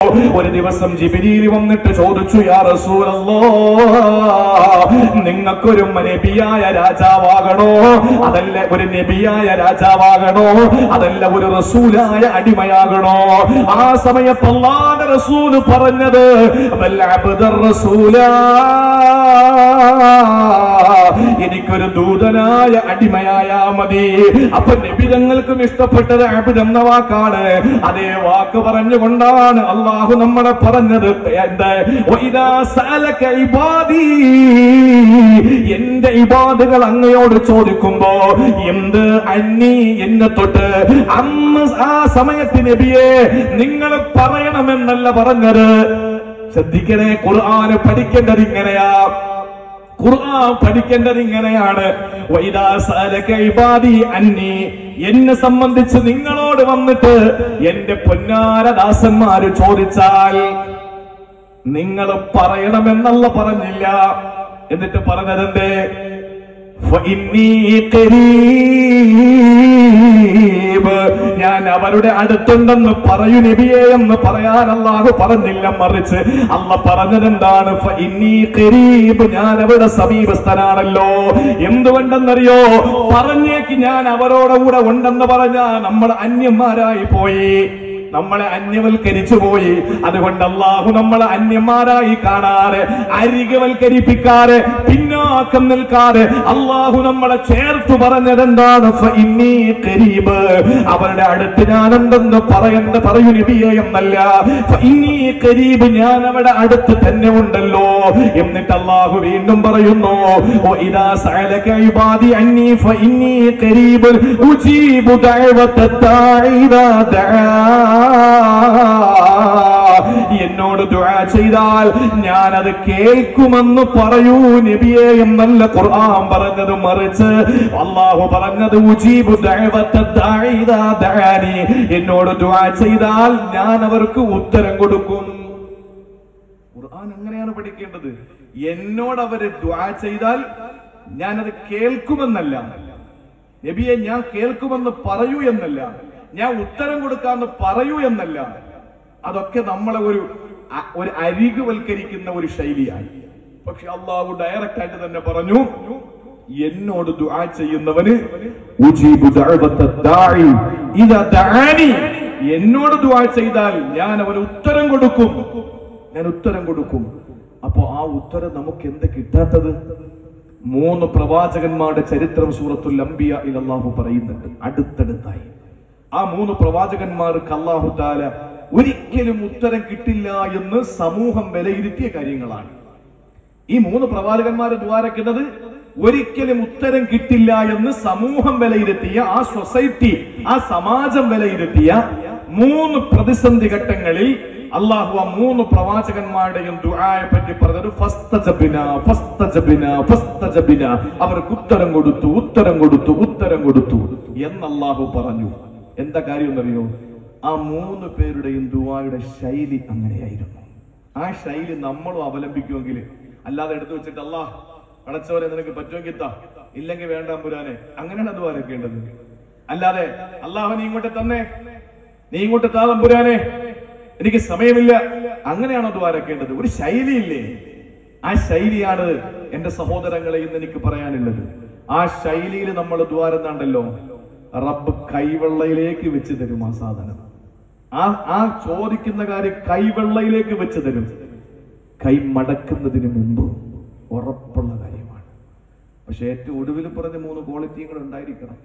ഒരു ദിവസം ജിബിരിയിൽ വന്നിട്ട് ചോദിച്ചു യാ റസൂലല്ലോ നിങ്ങൾക്കൊരു നബിയായ രാജാവാകണോ അതല്ല ഒരു നബിയായ രാജാവാകണോ അതല്ല ഒരു റസൂലായ അടിമയാകണോ ആ സമയത്ത് അള്ളാഹുവിന്റെ റസൂല് പറഞ്ഞത് ബൽ അബ്ദർ റസൂലാ എനിക്കൊരു ദൂതനായ അടിമയായാ മതി അപ്പൊ നബിതങ്ങൾക്കും ഇഷ്ടപ്പെട്ടത് അബിദ് എന്ന വാക്കാണ് അതേ വാക്ക് പറഞ്ഞുകൊണ്ടാണ് അള്ളാഹു നമ്മളെ പറഞ്ഞത് എന്ത് വഇദാ സഅലക ഇബാദി എന്റെ ഇബാദുകൾ അങ്ങയോട് ചോദിക്കുമ്പോ എന്ത് അന്നി എന്നെ തൊട്ട് അന്ന് ആ സമയത്ത് നബിയെ നിങ്ങൾ പറയണമെന്നല്ല പറഞ്ഞത് ശ്രദ്ധിക്കണേ ഖുർആന് പഠിക്കേണ്ടത് ഇങ്ങനെയാ ഖുർആൻ പഠിക്കേണ്ടത് ഇങ്ങനെയാണ് വൈദാ സഅലക ഇബാദി അന്നി എന്നെ സംബന്ധിച്ച് നിങ്ങളോട് വന്നിട്ട് എന്റെ പൊന്നാരദാസന്മാര് ചോദിച്ചാൽ നിങ്ങൾ പറയണമെന്നല്ല പറഞ്ഞില്ല എന്നിട്ട് പറഞ്ഞതെന്തേ ഫഇന്നീ ഖരീബ്. ഞാൻ അവരുടെ അടുത്തുണ്ടെന്ന് പറയൂ നബിയെ എന്ന് പറയാൻ അള്ളാഹു പറഞ്ഞില്ല മറിച്ച് അല്ല പറഞ്ഞതെന്താണ് ഫഇന്നീ ഖരീബ്. ഞാൻ അവരുടെ സമീപസ്ഥനാണല്ലോ എന്തുകൊണ്ടെന്നറിയോ പറഞ്ഞേക്ക് ഞാൻ അവരോട് കൂടെ ഉണ്ടെന്ന് പറഞ്ഞാ നമ്മൾ അന്യന്മാരായി പോയി നമ്മളെ അന്യവൽക്കരിച്ചു പോയി അതുകൊണ്ട് അള്ളാഹു നമ്മളെ അന്യന്മാരായി കാണാറ് അരികവൽക്കരിപ്പിക്കാറ് പിന്നാക്കം നിൽക്കാറ് അള്ളാഹു നമ്മളെ ചേർത്ത് പറഞ്ഞത് എന്താണ് ഫഇന്നീ ഖരീബ്. അവരുടെ അടുത്ത് ഞാനുണ്ടെന്ന് പറയണ്ട പറയൂ നബിയെ എന്നല്ല ഫഇന്നീ ഖരീബ്. ഞാൻ അവിടെ അടുത്ത് തന്നെ ഉണ്ടല്ലോ എന്നിട്ട് അള്ളാഹു വീണ്ടും പറയുന്നു وإذا سألك عبادي عني فإني قريب أجيب دعوة الداع إذا دعا എന്നോട് ദുആ ചെയ്താൽ ഞാൻ അത് കേൾക്കുമെന്ന് പറയൂ നബിയെ എന്നല്ല ഖുർആൻ പറഞ്ഞത് മറിച്ച് അള്ളാഹു പറഞ്ഞത് ഉജീബു ദഅവത്ത ദാഇ ഇദാ ദഅാനി എന്നോട് ദുആ ചെയ്താൽ ഞാൻ അവർക്ക് ഉത്തരം കൊടുക്കും ഖുർആൻ അങ്ങനെയാണ് പഠിക്കേണ്ടത് എന്നോട് അവര് ദ്വാ ചെയ്താൽ ഞാനത് കേൾക്കുമെന്നല്ല നബിയെ ഞാൻ കേൾക്കുമെന്ന് പറയൂ എന്നല്ല ഞാൻ ഉത്തരം കൊടുക്കാന്ന് പറയൂ എന്നല്ല അതൊക്കെ നമ്മളെ ഒരു അ- ഒരു അരികുവൽക്കരിക്കുന്ന ഒരു ശൈലിയായി പക്ഷെ അള്ളാഹു ഡയറക്റ്റ് ആയിട്ട് തന്നെ പറഞ്ഞു എന്നോട് ദുആ ചെയ്യുന്നവന് ഉജീബു ദഅവത്ത ദാഇ ഇദാ ദഅാനി എന്നോട് ദുആ ചെയ്താൽ ഞാൻ അവന് ഉത്തരം കൊടുക്കും ഞാൻ ഉത്തരം കൊടുക്കും അപ്പോ ആ ഉത്തരം നമുക്ക് എന്ത് കിട്ടാത്തത് മൂന്ന് പ്രവാചകന്മാരുടെ ചരിത്രം സൂറത്തുൽ അംബിയ അള്ളാഹു പറയുന്നുണ്ട് അടുത്തടുത്തായി ആ മൂന്ന് പ്രവാചകന്മാർക്ക് അള്ളാഹു താല ഒരിക്കലും ഉത്തരം കിട്ടില്ല എന്ന് സമൂഹം വിലയിരുത്തിയ കാര്യങ്ങളാണ് ഈ മൂന്ന് പ്രവാചകന്മാരെ ദ്വാരക്കുന്നത് ഒരിക്കലും ഉത്തരം കിട്ടില്ല എന്ന് സമൂഹം വിലയിരുത്തിയ ആ സൊസൈറ്റി ആ സമാജം വിലയിരുത്തിയ മൂന്ന് പ്രതിസന്ധി ഘട്ടങ്ങളിൽ അള്ളാഹു ആ മൂന്ന് പ്രവാചകന്മാരുടെയും ദുആയെ പറ്റി പറഞ്ഞത് ഫസ്തജബിന ഫസ്തജബിന ഫസ്തജബിന അവർക്ക് ഉത്തരം കൊടുത്തു ഉത്തരം കൊടുത്തു ഉത്തരം കൊടുത്തു എന്ന് അള്ളാഹു പറഞ്ഞു എന്താ കാര്യം എന്നറിയോ ആ മൂന്ന് പേരുടെയും ദുആയുടെ ശൈലി അങ്ങനെയായിരുന്നു ആ ശൈലി നമ്മളും അവലംബിക്കുമെങ്കിൽ അല്ലാതെ എടുത്തു വെച്ചിട്ട് അല്ലാ അടച്ചവരെ നിനക്ക് പറ്റുമെങ്കിൽ താ ഇല്ലെങ്കിൽ വേണ്ട പുരാനെ അങ്ങനെയാണ് അത് വരക്കേണ്ടത് അല്ലാതെ അള്ളാഹു നീ ഇങ്ങോട്ട് തന്നെ നീ ഇങ്ങോട്ട് താ തമ്പുരാനെ എനിക്ക് സമയമില്ല അങ്ങനെയാണോ അത് വരക്കേണ്ടത് ഒരു ശൈലിയില്ലേ ആ ശൈലിയാണ് എന്റെ സഹോദരങ്ങളെ ഇന്ന് എനിക്ക് പറയാനുള്ളത് ആ ശൈലിയിൽ നമ്മൾ ദ്വാരന്നാണ്ടല്ലോ റബ്ബ് കൈവെള്ളയിലേക്ക് വെച്ച് തരും ആ സാധനം ആ ആ ചോദിക്കുന്ന കാര്യം കൈവെള്ളയിലേക്ക് വെച്ച് തരും കൈ മടക്കുന്നതിന് മുമ്പ് ഉറപ്പുള്ള കാര്യമാണ് പക്ഷെ ഏറ്റവും ഒടുവിൽ പറഞ്ഞ മൂന്ന് ക്വാളിറ്റികൾ ഉണ്ടായിരിക്കണം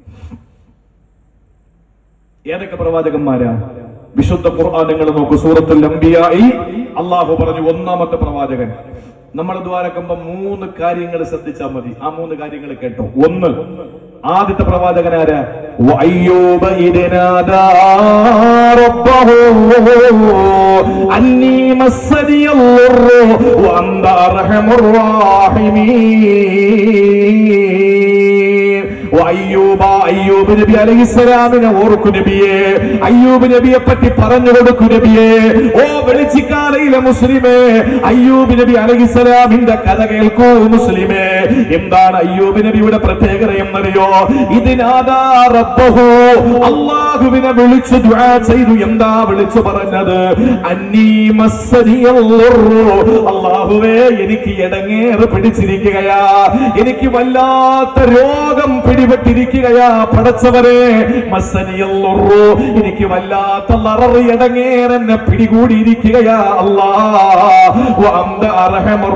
ഏതൊക്കെ പ്രവാചകന്മാരാ വിശുദ്ധ ഖുർആൻ നിങ്ങൾ നോക്കൂ സൂറത്തുൽ അംബിയായി അള്ളാഹു പറഞ്ഞു ഒന്നാമത്തെ പ്രവാചകൻ നമ്മൾ ദ്വാരക്കുമ്പോ മൂന്ന് കാര്യങ്ങൾ ശ്രദ്ധിച്ചാൽ മതി ആ മൂന്ന് കാര്യങ്ങൾ കേട്ടോ ഒന്ന് ആദ്യത്തെ പ്രവാചകൻ ആരാ വഅയ്യൂബ ഇദ് നാദാ റബ്ബഹു അന്നീ മസ്സനിയൽ ളുർറു വഅന്ത അർഹമുർ റാഹിമീൻ ഓ അയ്യൂബ അയ്യൂബ് നബി അലൈഹിസ്സലാമിനെ ഓർക്കു നബിയെ അയ്യൂബ് നബിയെ പറ്റി പറഞ്ഞു കൊടുക്കു നബിയെ ഓ വെളിച്ചിക്കാലയിലെ മുസ്ലിമേ അയ്യൂബ് നബി അലൈഹിസ്സലാമിന്റെ കഥ കേൾക്കൂ മുസ്ലിമേ എന്താണ് അയ്യൂബ് നബിയുടെ പ്രത്യേകത എന്നറിയോ ഇതിനാദാ റബ്ബഹു അള്ളാഹുവിനെ വിളിച്ചു ദുആ ചെയ്തു എന്താ വിളിച്ചു പറഞ്ഞത് അന്നീ മസ്സനിയല്ലുറു. അള്ളാഹുവേ എനിക്ക് ഇടങ്ങേറ് പിടിച്ചിരിക്കുകയാ എനിക്ക് വല്ലാത്ത രോഗം പിടിപെട്ടിരിക്കുകയാ പടച്ചവരെ മസ്സനിയല്ലുറു. എനിക്ക് വല്ലാത്ത ലററ് ഇടങ്ങേറ് എന്നെ പിടികൂടിയിരിക്കുകയാ അല്ലാ വഅന്ത അർഹമുർ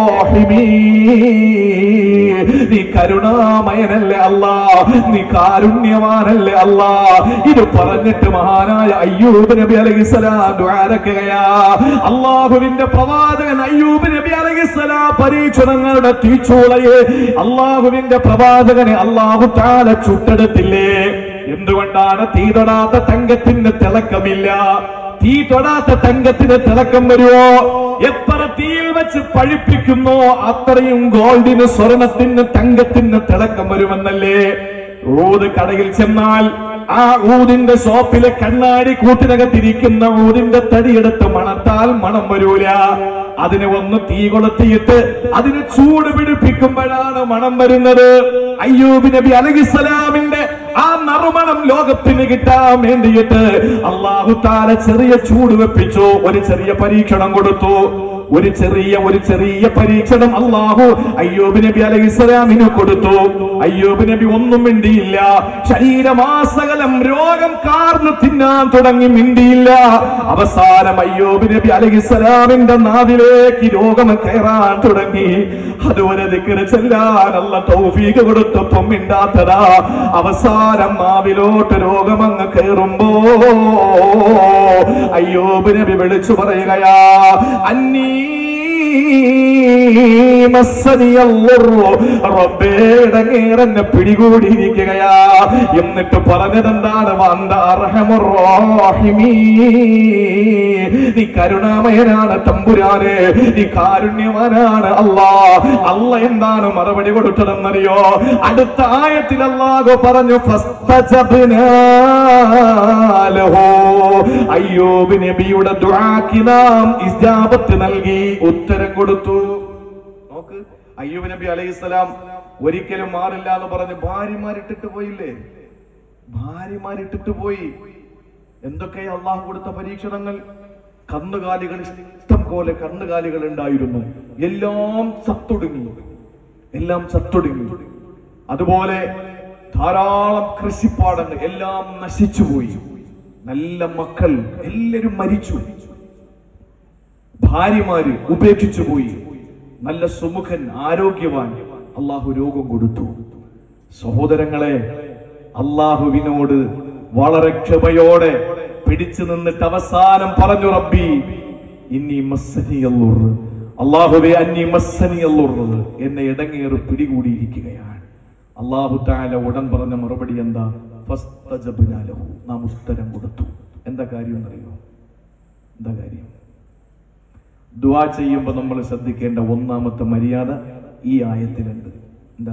റഹീമീൻ. നീ കരുണാമയനല്ലേ അല്ലാ നീ കാരുണ്യവാനല്ലേ അല്ലാ ഇത് പറഞ്ഞിട്ട് മഹാനായ അയ്യൂബ് നബി അലൈഹിസ്സലാം ദ്വാരക്കുകയാ അള്ളാഹുവിന്റെ പ്രവാചകൻ അയ്യൂബ് നബി അലൈഹിസ്സലാം പരീക്ഷണങ്ങളുടെ തീച്ചൂളയെ അള്ളാഹുവിന്റെ പ്രവാചകനെ അള്ളാഹു താല ചുട്ടെടുത്തില്ലേ എന്തുകൊണ്ടാണ് തീ തൊടാത്ത തങ്കത്തിന് തിളക്കമില്ല തീ തൊടാത്ത തങ്കത്തിന് തിളക്കം വരുമോ എത്ര തീയിൽ വെച്ച് പഴിപ്പിക്കുന്നോ അത്രയും ഗോൾഡിന് സ്വർണത്തിന് തങ്കത്തിന് തിളക്കം വരുമെന്നല്ലേ ഊത് കടയിൽ ചെന്നാൽ ആ ഊതിന്റെ ഷോപ്പിലെ കണ്ണാടി കൂട്ടിനകത്തിരിക്കുന്ന ഊതിന്റെ തടിയെടുത്ത് മണത്താൽ മണം വരൂല അതിനെ ഒന്ന് തീ കൊളുത്തിയിട്ട് അതിന് ചൂട് പിടിപ്പിക്കുമ്പോഴാണ് മണം വരുന്നത് അയ്യൂബ് നബി അലഹിസ്സലാമിന്റെ ആ നറുമണം ലോകത്തിന് കിട്ടാൻ വേണ്ടിയിട്ട് അള്ളാഹു താല ചെറിയ ചൂട് വെപ്പിച്ചു ഒരു ചെറിയ പരീക്ഷണം കൊടുത്തു ഒരു ചെറിയ ഒരു ചെറിയ പരീക്ഷണം അള്ളാഹു അയ്യൂബ് നബി അലൈഹി ഇസ്ലാമിന് കൊടുത്തു അയ്യൂബ് നബി ഒന്നും മിണ്ടിയില്ല ശരീരമാസകലം രോഗം കാർന്ന് തിന്നാൻ തുടങ്ങി മിണ്ടിയില്ല അവസാനം അയ്യൂബ് നബി അലൈഹി ഇസ്ലാമിന്റെ നാവിലേക്ക് രോഗം കയറാൻ തുടങ്ങി അതുവരെ ദിക്കറ് ചെല്ലാൻ അല്ല തൗഫീഖ് കൊടുത്തപ്പം മിണ്ടാത്തതാ അവസാനം നാവിലോട്ട് രോഗം അങ്ങ് കയറുമ്പോ അയ്യോബ് നബി വിളിച്ചു പറയുകയാ അന്നീ റബ്ബേടങ്ങേറെന്നെ പിടികൂടിയിരിക്കുകയാ എന്നിട്ട് പറഞ്ഞതെന്താണ് വന്ത അർഹമുറോഹിമീ നീ കരുണാമയനാണ് തമ്പുരാന് നീ കാരുണ്യവാനാണ് അല്ലാ അല്ല എന്താണ് മറുപടി കൊടുത്തതെന്നറിയോ അടുത്ത ആയത്തിൽ അല്ലാഹു പറഞ്ഞു ഫസ്തജബ്നാ ലഹു. അയ്യൂബ് നബിയുടെ ദുആക്ക് നാം ഇജാബത്ത് നൽകി ഉത്തരം കൊടുത്തു നോക്ക് അയ്യൂബ് നബി അലൈഹിസ്സലാം ഒരിക്കലും മാറില്ല എന്ന് പറഞ്ഞ് ഭാര്യമാരിട്ടിട്ട് പോയില്ലേ ഭാര്യമാരിട്ടിട്ട് പോയി എന്തൊക്കെ അള്ളാഹു കൊടുത്ത പരീക്ഷണങ്ങൾ കന്നുകാലികൾ ഇഷ്ടം പോലെ കന്നുകാലികൾ ഉണ്ടായിരുന്നു എല്ലാം ചത്തൊടുങ്ങി എല്ലാം ചത്തൊടുങ്ങി അതുപോലെ ധാരാളം കൃഷിപ്പാടങ്ങൾ എല്ലാം നശിച്ചുപോയി നല്ല മക്കൾ എല്ലാരും മരിച്ചു ഭാര്യമാര് ഉപേക്ഷിച്ചു പോയി നല്ല സുമുഖൻ ആരോഗ്യവാൻ അള്ളാഹു രോഗം കൊടുത്തു സഹോദരങ്ങളെ അള്ളാഹുവിനോട് വളരെ ക്ഷമയോടെ പിടിച്ചു നിന്നിട്ട് അവസാനം പറഞ്ഞു റബ്ബി ഇനി മസ്സനിയല്ലുർ അള്ളാഹുവെ അന്നി മസ്സനിയല്ലുർ എന്നെ ഇടങ്ങേറ് പിടികൂടിയിരിക്കുകയാണ് അള്ളാഹു താല ഉടൻ പറഞ്ഞ മറുപടി എന്താ ഫസ്തജബ്നാ ലഹു. നാം ഉത്തരം കൊടുത്തു എന്താ കാര്യം എന്നറിയോ എന്താ കാര്യം ദുആ ചെയ്യുമ്പോൾ നമ്മൾ ശ്രദ്ധിക്കേണ്ട ഒന്നാമത്തെ മര്യാദ ഈ ആയത്തിലുണ്ട് എന്താ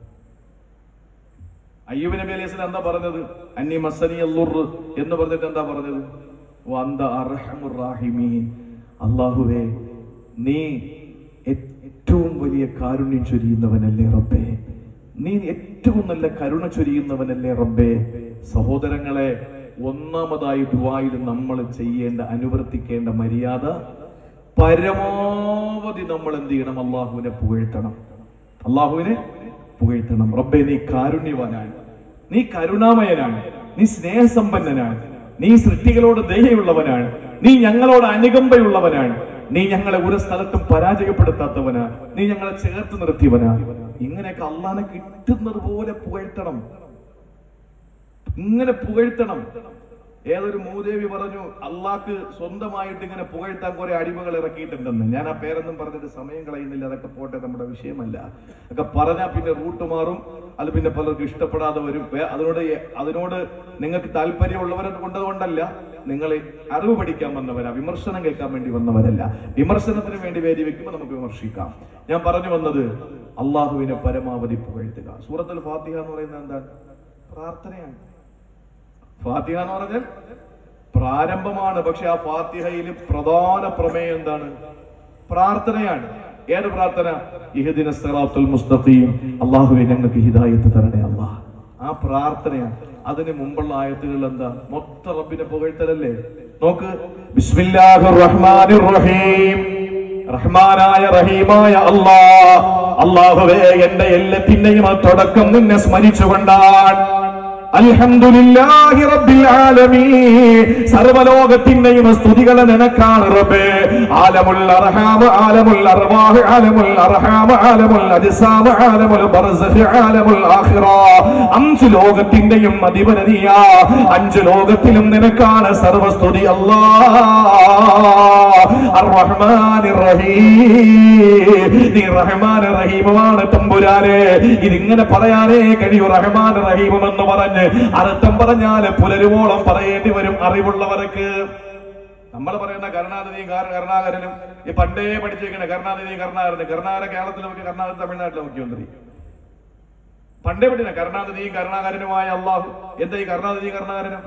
അയ്യൂബ് നബി അലൈഹി സ്വലാം എന്താ പറഞ്ഞത് അന്നി മസനി അല്ലുർ എന്ന് പറഞ്ഞിട്ട് എന്താ പറഞ്ഞത് വന്ത അർഹമുർ റാഹിമീൻ അള്ളാഹുവേ നീ ഏറ്റവും വലിയ കാരുണ്യം ചൊരിയുന്നവനല്ലേ റബ്ബേ നീ ഏറ്റവും നല്ല കരുണ ചൊരിയുന്നവനല്ലേ റബ്ബേ സഹോദരങ്ങളെ ഒന്നാമതായി ദുആയിൽ നമ്മൾ ചെയ്യേണ്ട അനുവർത്തിക്കേണ്ട മര്യാദ പരമാവധി നമ്മൾ എന്ത് ചെയ്യണം അള്ളാഹുവിനെ പുകഴ്ത്തണം അള്ളാഹുവിനെ പുകഴ്ത്തണം റബ്ബെ നീ കാരുണ്യവാനാണ് നീ കരുണാമയനാണ് നീ സ്നേഹസമ്പന്നനാണ് നീ സൃഷ്ടികളോട് ദയയുള്ളവനാണ് നീ ഞങ്ങളോട് അനുകമ്പയുള്ളവനാണ് നീ ഞങ്ങളെ ഒരു സ്ഥലത്തും പരാജയപ്പെടുത്താത്തവനാ നീ ഞങ്ങളെ ചേർത്ത് നിർത്തിയവനാ ഇങ്ങനെയൊക്കെ അള്ളാനെ കിട്ടുന്നത് പോലെ പുകഴ്ത്തണം ഇങ്ങനെ പുകഴ്ത്തണം ഏതൊരു മൂദേവി പറഞ്ഞു അള്ളാഹ്ക്ക് സ്വന്തമായിട്ട് ഇങ്ങനെ പുകഴ്ത്താൻ കുറെ അടിമകൾ ഇറക്കിയിട്ടുണ്ടെന്ന് ഞാൻ ആ പേരൊന്നും പറഞ്ഞിട്ട് സമയം കളയുന്നില്ല അതൊക്കെ പോട്ടെ നമ്മുടെ വിഷയമല്ല ഒക്കെ പറഞ്ഞാൽ പിന്നെ റൂട്ട് മാറും അത് പിന്നെ പലർക്കും ഇഷ്ടപ്പെടാതെ വരും വേ- അതിനോട് എ- അതിനോട് നിങ്ങൾക്ക് താല്പര്യമുള്ളവരെ കൊണ്ടതുകൊണ്ടല്ല നിങ്ങൾ അറിവ് പഠിക്കാൻ വന്നവരാ വിമർശനം കേൾക്കാൻ വേണ്ടി വന്നവരല്ല വിമർശനത്തിന് വേണ്ടി വേദി വെക്കുമ്പോൾ നമുക്ക് വിമർശിക്കാം ഞാൻ പറഞ്ഞു വന്നത് അള്ളാഹുവിനെ പരമാവധി പുകഴ്ത്തുക സൂറത്തുൽ ഫാത്തിഹ എന്ന് പറയുന്നത് എന്താണ് പ്രാർത്ഥനയാണ് ഫാത്തിഹ എന്ന് പറഞ്ഞാൽ പ്രാരംഭമാണ് പക്ഷെ ആ ഫാത്തിഹയിൽ പ്രധാന പ്രമേയം എന്താണ് പ്രാർത്ഥനയാണ് ഏത് പ്രാർത്ഥന ഇഹദിന സിറാത്തുൽ മുസ്തഖീം അള്ളാഹുവെ ഞങ്ങൾക്ക് ഹിദായത്ത് തരണേ അള്ളാഹ് ആ പ്രാർത്ഥനയാണ് അതിന് മുമ്പുള്ള ആയത്തുകൾ എന്താ മൊത്ത റബ്ബിനെ പുകഴ്ത്തലല്ലേ നോക്ക് ബിസ്മില്ലാഹിർ റഹ്മാനിർ റഹീം റഹ്മാനായ റഹീമായ അല്ലാ അള്ളാഹുവേ എന്റെ എല്ലാത്തിന്റെയും ആ തുടക്കം നിന്നെ സ്മരിച്ചുകൊണ്ടാണ് അൽഹംദുലില്ലാഹി റബ്ബിൽ ആലമീൻ സർവലോകത്തിന്റെയും സ്തുതികൾ നിനക്കാണ് റബ്ബേ ആലമുൽ അർഹാം ആലമുൽ അർവാഹ് ആലമുൽ അർഹാം ആലമുൽ അജ്സാം ആലമുൽ ബർസഖ് ആലമുൽ ആഖിറ അഞ്ച് ലോകത്തിന്റെയും അധിപനീയ അഞ്ച് ലോകത്തിലും നിനക്കാണ് സർവസ്തുതി അല്ലാ അർറഹ്മാനിർ റഹീം നീ റഹ്മാൻ റഹീമാണ് തമ്പുരാനെ ഇതിങ്ങനെ പറയാനേ കഴിയൂ റഹ്മാൻ റഹീം എന്ന് പറഞ്ഞ് അർത്ഥം പറഞ്ഞാല് പുലരുവോളം പറയേണ്ടി വരും അറിവുള്ളവർക്ക് നമ്മൾ പറയുന്ന കരുണാനിധിയും കാര- കരുണാകരനും ഈ പണ്ടേ പഠിച്ചേക്കണ കരുണാനിധിയും കരുണാകരനും കരുണാകര കേരളത്തിലെ മുഖ്യ കരുണാകരൻ തമിഴ്നാട്ടിലെ മുഖ്യമന്ത്രി പണ്ടേ പഠിച്ച കരുണാനിധിയും കരുണാകരനുമായ അള്ളാഹു എന്താ ഈ കരുണാനിധിയും കരുണാകരനും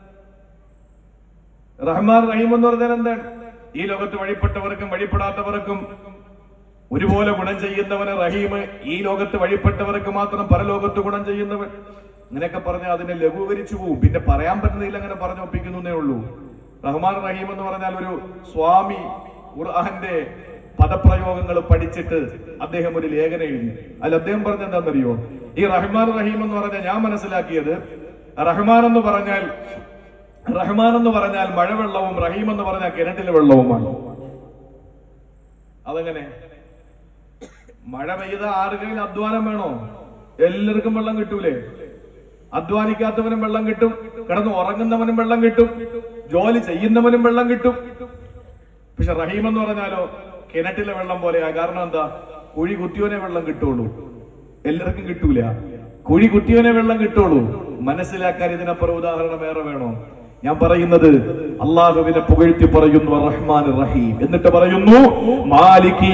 റഹ്മാൻ റഹീം എന്ന് പറഞ്ഞാൽ എന്താണ് ഈ ലോകത്ത് വഴിപ്പെട്ടവർക്കും വഴിപ്പെടാത്തവർക്കും ഒരുപോലെ ഗുണം ചെയ്യുന്നവന് റഹീം ഈ ലോകത്ത് വഴിപ്പെട്ടവർക്ക് മാത്രം പരലോകത്ത് ഗുണം ചെയ്യുന്നവൻ ഇങ്ങനെയൊക്കെ പറഞ്ഞാൽ അതിനെ ലഘൂകരിച്ചു പോവും പിന്നെ പറയാൻ പറ്റുന്നില്ല അങ്ങനെ പറഞ്ഞു ഒപ്പിക്കുന്നേ ഉള്ളൂ റഹ്മാൻ റഹീം എന്ന് പറഞ്ഞാൽ ഒരു സ്വാമി ഖുർആന്റെ പദപ്രയോഗങ്ങൾ പഠിച്ചിട്ട് അദ്ദേഹം ഒരു ലേഖനം എഴുതി അതിൽ അദ്ദേഹം പറഞ്ഞ എന്താണെന്നറിയോ ഈ റഹ്മാൻ റഹീം എന്ന് പറഞ്ഞാൽ ഞാൻ മനസ്സിലാക്കിയത് റഹ്മാൻ എന്ന് പറഞ്ഞാൽ റഹ്മാൻ എന്ന് പറഞ്ഞാൽ മഴവെള്ളവും റഹീം എന്ന് പറഞ്ഞാൽ കിണറ്റിലെ വെള്ളവുമാണ് അതെങ്ങനെ മഴ പെയ്ത ആരുകയിൽ അധ്വാനം വേണോ എല്ലാവർക്കും വെള്ളം കിട്ടൂലേ അധ്വാനിക്കാത്തവനും വെള്ളം കിട്ടും കിടന്ന് ഉറങ്ങുന്നവനും വെള്ളം കിട്ടും ജോലി ചെയ്യുന്നവനും വെള്ളം കിട്ടും പക്ഷെ റഹീം എന്ന് പറഞ്ഞാലോ കിണറ്റിലെ വെള്ളം പോലെയാ കാരണം എന്താ കുഴി കുത്തിയോനെ വെള്ളം കിട്ടുള്ളൂ എല്ലാവർക്കും കിട്ടൂല കുഴി കുത്തിയോനെ വെള്ളം കിട്ടുള്ളൂ മനസ്സിലാക്കാൻ ഇതിനപ്പുറം ഉദാഹരണം വേറെ വേണോ ഞാൻ പറയുന്നത് അള്ളാഹുവിനെ പുകഴ്ത്തി പറയുന്നു റഹ്മാൻ റഹീം എന്നിട്ട് പറയുന്നു മാലിക്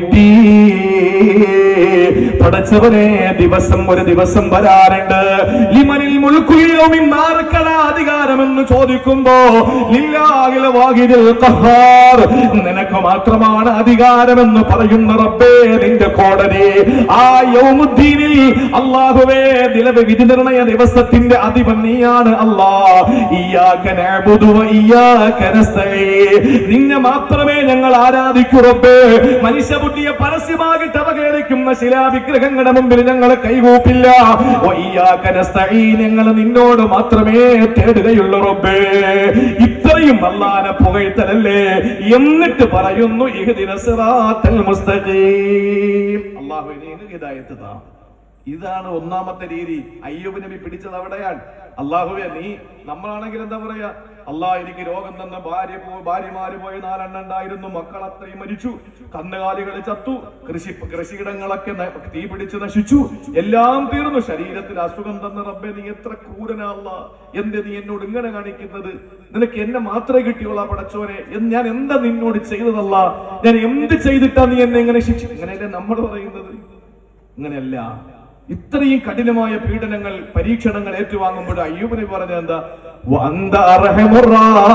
പടച്ചവനെ ദിവസം ഒരു ദിവസം വരാറുണ്ട് ലിമനിൽ മുൽക്കുൽ യൗമിൻ ആർക്കടാ അധികാരമെന്ന് ചോദിക്കുമ്പോ ലില്ലാഹിൽ വാഹിദിൽ ഖഹാർ നിനക്ക് മാത്രമാണ് അധികാരമെന്ന് പറയുന്ന റബ്ബേ നിന്റെ കോടതി ആ യൗമുദ്ദീനിൽ അള്ളാഹുവേ നിലവ് വിധി നിർണയ ദിവസത്തിന്റെ അധിപൻ നീയാണ് അല്ലാ ഇയ്യാക നഅ്ബുദു വ ഇയ്യാക നസ്തഈൻ നിന്നെ മാത്രമേ ഞങ്ങൾ ആരാധിക്കൂ റബ്ബേ മനുഷ്യബുദ്ധിയെ പരസ്യമായിട്ട് അവഹേളിക്കുന്ന ശിലാവിഗ്രഹങ്ങളുടെ മുമ്പിൽ ഞങ്ങൾ കൈകൂപ്പില്ല വ ഇയ്യാക നസ്തഈൻ ഞങ്ങൾ നിന്നോട് മാത്രമേ തേടുകയുള്ളൂ റബ്ബേ ഇത്രയും അല്ലാനെ പുകഴ്ത്തലല്ലേ എന്നിട്ട് പറയുന്നു ഇഹ്ദിന സിറാത്തൽ മുസ്തഖീം അല്ലാഹു നീ ഹിദായത്ത് താ ഇതാണ് ഒന്നാമത്തെ രീതി അയ്യൂബ് നബി പിടിച്ചത് അവിടെയാണ് അള്ളാഹുവെ നീ നമ്മളാണെങ്കിൽ എന്താ പറയാ അള്ളാഹ് എനിക്ക് രോഗം തന്ന ഭാര്യ പോ ഭാര്യമാര് പോയി നാലെണ്ണം ഉണ്ടായിരുന്നു മക്കൾ അത്രയും മരിച്ചു കന്നുകാലികൾ ചത്തു കൃഷി കൃഷിയിടങ്ങളൊക്കെ ന- തീ പിടിച്ച് നശിച്ചു എല്ലാം തീർന്നു ശരീരത്തിൽ അസുഖം തന്ന റബ്ബെ നീ എത്ര ക്രൂരനാ അല്ലാ എന്ത് നീ എന്നോട് ഇങ്ങനെ കാണിക്കുന്നത് നിനക്ക് എന്നെ മാത്രമേ കിട്ടിയോളാ പടച്ചോനെ എന്ന് ഞാൻ എന്താ നിന്നോട് ചെയ്തതല്ല ഞാൻ എന്ത് ചെയ്തിട്ടാ നീ എന്നെ എങ്ങനെ ശിക്ഷ ഇങ്ങനെയല്ലേ നമ്മൾ പറയുന്നത് അങ്ങനെയല്ല ഇത്രയും കഠിനമായ പീഡനങ്ങൾ പരീക്ഷണങ്ങൾ ഏറ്റുവാങ്ങുമ്പോൾ അയ്യൂബിനെ പറഞ്ഞത് എന്താ വന്ത അർഹമുർ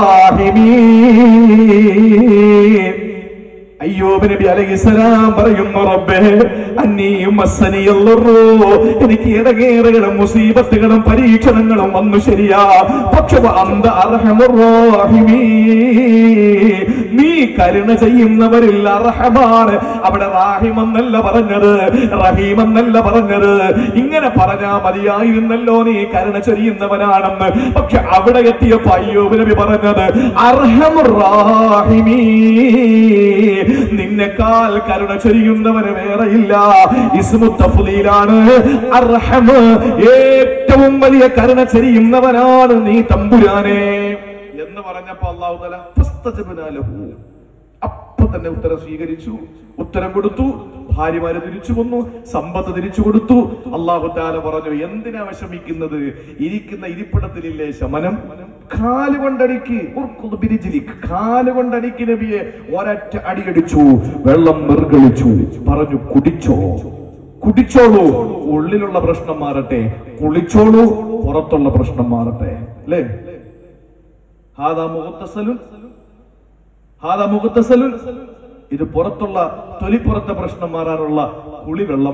റാഹിമീൻ. അയ്യൂബ് നബി അലൈഹിസ്സലാം പറയുന്നു റബ്ബേ അന്നീയും മസ്സനിയല്ലുറൂ എനിക്ക് ഇടകേറുകളും മുസീബത്തുകളും പരീക്ഷണങ്ങളും വന്നു ശരിയാ പക്ഷെ അന്ത അർഹമുർ റാഹിമീൻ. നീ കരുണ ചെയ്യുന്നവരിൽ അർഹമാണ് അവിടെ റാഹിം എന്നല്ല പറഞ്ഞത് റഹീം എന്നല്ല പറഞ്ഞത് ഇങ്ങനെ പറഞ്ഞാ മതിയായിരുന്നല്ലോ നീ കരുണ ചൊരിയുന്നവനാണെന്ന് പക്ഷെ അവിടെ എത്തിയപ്പോ അയ്യൂബ് നബി പറഞ്ഞത് അർഹമുർ റാഹിമീൻ. നിന്നെക്കാൾ കരുണ ചൊരിയുന്നവന് വേറെയില്ല ഇസ്മു തഫ്ലീലാണ് അർഹം ഏറ്റവും വലിയ കരുണ ചൊരിയുന്നവനാണ് നീ തമ്പുരാനെ എന്ന് പറഞ്ഞപ്പോ അള്ളാഹു തല അപ്പൊ തന്നെ ഉത്തരം സ്വീകരിച്ചു ഉത്തരം കൊടുത്തു ഭാര്യമാര് തിരിച്ചു വന്നു സമ്പത്ത് തിരിച്ചു കൊടുത്തു അള്ളാഹു താല പറഞ്ഞു എന്തിനാ വിഷമിക്കുന്നത് ഇരിക്കുന്ന ഇരിപ്പിടത്തിലില്ലേ ശമനം കാല് കൊണ്ടടിക്ക് ഉർക്കുദ് ബിരിജിലിക്ക്. കാല് കൊണ്ടടിക്ക് നബിയെ ഒരൊറ്റ അടിയടിച്ചു വെള്ളം നിർഗളിച്ചു പറഞ്ഞു കുടിച്ചോ കുടിച്ചോളൂ ഉള്ളിലുള്ള പ്രശ്നം മാറട്ടെ കുളിച്ചോളൂ പുറത്തുള്ള പ്രശ്നം മാറട്ടെ അല്ലേ ഹാദാ മുഖത്തസലുൻ ഹാദാ മുഖത്തസലുൻ ഇത് പുറത്തുള്ള തൊലിപ്പുറത്തെ പ്രശ്നം മാറാനുള്ള കുളിവെള്ളം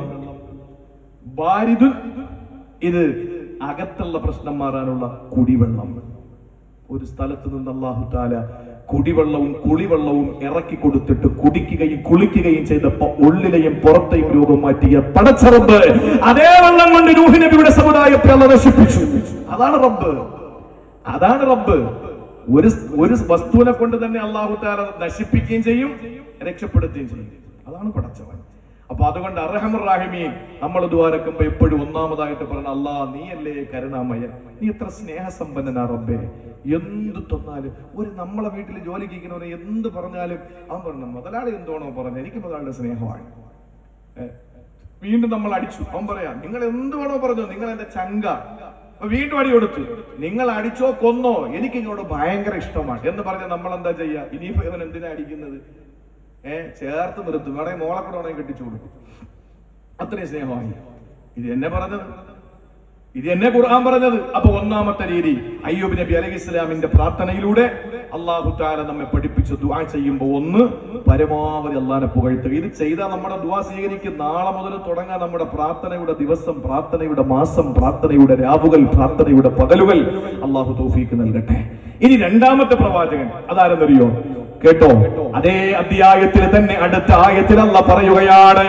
ബാരിദുൻ ഇത് അകത്തുള്ള പ്രശ്നം മാറാനുള്ള കുടിവെള്ളം ഒരു സ്ഥലത്ത് നിന്ന് അള്ളാഹു താല കുടിവെള്ളവും കുളിവെള്ളവും ഇറക്കി കൊടുത്തിട്ട് കുടിക്കുകയും കുളിക്കുകയും ചെയ്തപ്പോ ഉള്ളിലെയും പുറത്തെയും രൂപം മാറ്റിയ പടച്ചറബ് അതേ വെള്ളം കൊണ്ട് നൂഹ് നബിയുടെ സമുദായത്തെ അള്ള നശിപ്പിച്ചു അതാണ് റബ്ബ് അതാണ് റബ്ബ് ഒരു ഒരു വസ്തുവിനെ കൊണ്ട് തന്നെ അള്ളാഹു താല നശിപ്പിക്കുകയും ചെയ്യും രക്ഷപ്പെടുത്തുകയും ചെയ്യും അതാണ് പടച്ചവൻ അപ്പൊ അതുകൊണ്ട് അറഹമുറാഹിമീൻ നമ്മൾ ദ്വാരക്കുമ്പോ എപ്പോഴും ഒന്നാമതായിട്ട് പറഞ്ഞ അല്ലാ നീയല്ലേ കരുണാമയൻ നീ എത്ര സ്നേഹസമ്പന്നനാ റബ്ബേ എന്ത് തന്നാലും ഒരു നമ്മളെ വീട്ടിൽ ജോലിക്ക് ഇരിക്കുന്നവനെ എന്ത് പറഞ്ഞാലും അവൻ പറഞ്ഞു മുതലാളി എന്തോണോ പറഞ്ഞു എനിക്ക് മുതലാളിയുടെ സ്നേഹമാണ് ഏ, വീണ്ടും നമ്മൾ അടിച്ചു അവൻ പറയാ നിങ്ങൾ എന്ത് വേണോ പറഞ്ഞു നിങ്ങൾ എന്റെ ചങ്ക അപ്പൊ വീണ്ടും അടി കൊടുത്തു നിങ്ങൾ അടിച്ചോ കൊന്നോ എനിക്ക് ഇങ്ങോട്ട് ഭയങ്കര ഇഷ്ടമാണ് എന്ന് പറഞ്ഞ നമ്മൾ എന്താ ചെയ്യാ ഇനിയിപ്പോ ഇവൻ എന്തിനാ അടിക്കുന്നത് ഏ ചേർത്ത് നിർത്തും വേണമെങ്കിൽ മോളെ കൂടെ വേണമെങ്കിൽ കെട്ടിച്ചു കൊടുക്കും അത്രയും സ്നേഹമായി ഇത് എന്നെ പറഞ്ഞത് ഇത് എന്നെ ഖുർആൻ പറഞ്ഞത് അപ്പൊ ഒന്നാമത്തെ രീതി അയ്യൂബ് നബി അലൈഹി ഇസ്ലാമിന്റെ പ്രാർത്ഥനയിലൂടെ അള്ളാഹു താല നമ്മെ പഠിപ്പിച്ച് ദുആ ചെയ്യുമ്പോൾ ഒന്ന് പരമാവധി അള്ളാഹിനെ പുകഴ്ത്തുക ഇത് ചെയ്താൽ നമ്മുടെ ദുആ സ്വീകരിക്കും നാളെ മുതൽ തുടങ്ങാൻ നമ്മുടെ പ്രാർത്ഥനയുടെ ദിവസം പ്രാർത്ഥനയുടെ മാസം പ്രാർത്ഥനയുടെ രാവുകൾ പ്രാർത്ഥനയുടെ പകലുകൾ അള്ളാഹു തൗഫീക്ക് നൽകട്ടെ ഇനി രണ്ടാമത്തെ പ്രവാചകൻ അതാരെന്നറിയോ കേട്ടോ അതേ അധ്യായത്തിൽ തന്നെ അടുത്ത ആയത്തിൽ അല്ല പറയുകയാണ്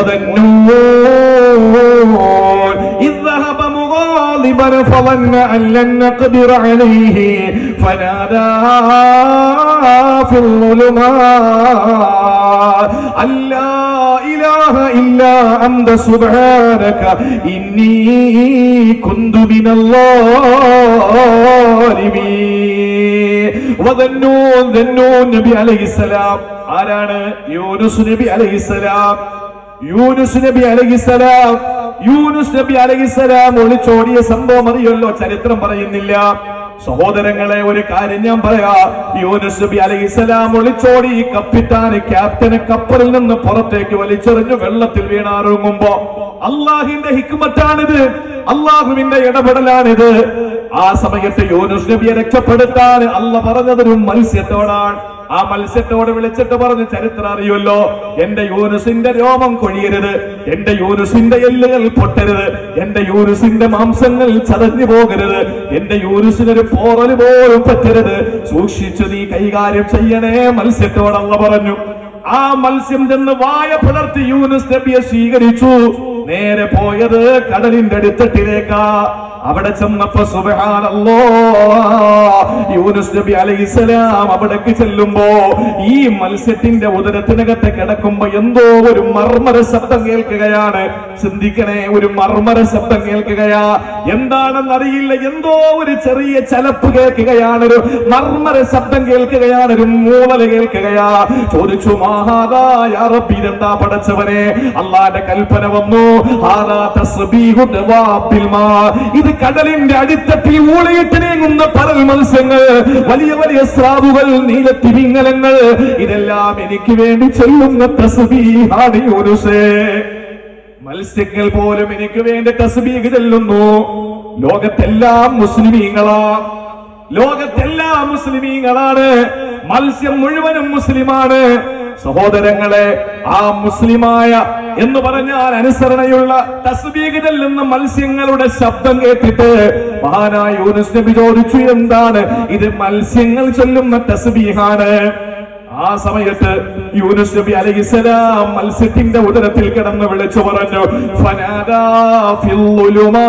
وذنون إذ ذهب مغاضبا فظن أن لن نقدر عليه فنادى في الظلمات أن لا إله إلا أنت سبحانك إني كنت من الظالمين وذنون ذنون നബി അലൈഹിസ്സലാം ആരാണ് യൂനുസ് നബി അലൈഹിസ്സലാം യൂനുസ് നബി അലൈഹിസ്സലാം യൂനുസ് നബി അലൈഹിസ്സലാം ഒളിച്ചോടിയ സംഭവം അറിയല്ലോ ചരിത്രം പറയുന്നില്ല സഹോദരങ്ങളെ ഒരു കാര്യം ഞാൻ പറയാ യൂനുസ് നബി അലൈഹിസ്സലാം ഒളിച്ചോടി കപ്പിത്താന് ക്യാപ്റ്റന് കപ്പലിൽ നിന്ന് പുറത്തേക്ക് വലിച്ചെറിഞ്ഞു വെള്ളത്തിൽ വീണാറുങ്ങുമ്പോ അള്ളാഹിന്റെ ഹിക്മത്താണിത് അള്ളാഹുവിന്റെ ഇടപെടലാണിത് ആ സമയത്ത് യൂനുസ് നബിയെ രക്ഷപ്പെടുത്താൻ അല്ല പറഞ്ഞതൊരു മത്സ്യത്തോടാണ് ആ മത്സ്യത്തോട് വിളിച്ചിട്ട് പറഞ്ഞ് ചരിത്രം അറിയുമല്ലോ എന്റെ യൂനുസിന്റെ രോമം കൊഴിയരുത് എന്റെ യൂനുസിന്റെ എല്ലുകൾ പൊട്ടരുത് എന്റെ യൂനുസിന്റെ മാംസങ്ങൾ ചതഞ്ഞു പോകരുത് എന്റെ യൂനുസിനൊരു പോറല് പോലും പറ്റരുത് സൂക്ഷിച്ചു നീ കൈകാര്യം ചെയ്യണേ മത്സ്യത്തോടല്ല പറഞ്ഞു ആ മത്സ്യം ചെന്ന് വായ പിളർത്തി യൂനുസ് നബിയെ സ്വീകരിച്ചു നേരെ പോയത് കടലിന്റെ അടിത്തട്ടിലേക്കാ അവിടെ ചെന്നപ്പോ സുബഹാനല്ലോ യൂനുസ് നബി അലൈഹിസ്സലാം അവിടേക്ക് ചെല്ലുമ്പോ ഈ മത്സ്യത്തിന്റെ ഉദരത്തിനകത്ത് കിടക്കുമ്പോ എന്തോ ഒരു മർമ്മര ശബ്ദം കേൾക്കുകയാണ് ചിന്തിക്കണേ ഒരു മർമ്മര ശബ്ദം കേൾക്കുകയാ എന്താണെന്ന് അറിയില്ല എന്തോ ഒരു ചെറിയ ചലപ്പ് കേൾക്കുകയാണ് ഒരു മർമ്മര ശബ്ദം കേൾക്കുകയാണ് ഒരു മൂളല് കേൾക്കുകയാ ചോദിച്ചു മഹാദായ റബ്ബിനെന്താ പടച്ചവനെ അള്ളാന്റെ കൽപ്പന വന്നു ഹാദാ തസ്ബീഹു ദവാബിൽ മാ. ഇത് കടലിന്റെ അടിത്തട്ടിൽ ഊളിയിട്ട് നീങ്ങുന്ന പരൽ മത്സ്യങ്ങൾ വലിയ വലിയ സ്രാവുകൾ നീലത്തിമിങ്ങലങ്ങൾ ഇതെല്ലാം എനിക്ക് വേണ്ടി ചെല്ലുന്ന തസ്ബീഹാണ് യൂനുസേ മത്സ്യങ്ങൾ പോലും എനിക്ക് വേണ്ടി തസ്ബീഹ് ചെല്ലുന്നു ലോകത്തെല്ലാം മുസ്ലിമീങ്ങളാ ലോകത്തെല്ലാം മുസ്ലിമീങ്ങളാണ് മത്സ്യം മുഴുവനും മുസ്ലിമാണ് സഹോദരങ്ങളെ ആ മുസ്ലിമായ എന്ന് പറഞ്ഞാൽ അനുസരണയുള്ള തസ്ബീഹ് ചെല്ലുന്ന മത്സ്യങ്ങളുടെ ശബ്ദം കേട്ടിട്ട് മഹാനായ യൂനുസ് നബി ചോദിച്ചു എന്താണ് ഇത് മത്സ്യങ്ങൾ ചൊല്ലുന്ന തസ്ബീഹാണ് ആ സമയത്ത് യൂനുസ് നബി അലൈഹിസ്സലാം മത്സ്യത്തിന്റെ ഉദരത്തിൽ കിടന്ന് വിളിച്ചു പറഞ്ഞു ഫനാദാ ഫിൽ ളുലുമാ.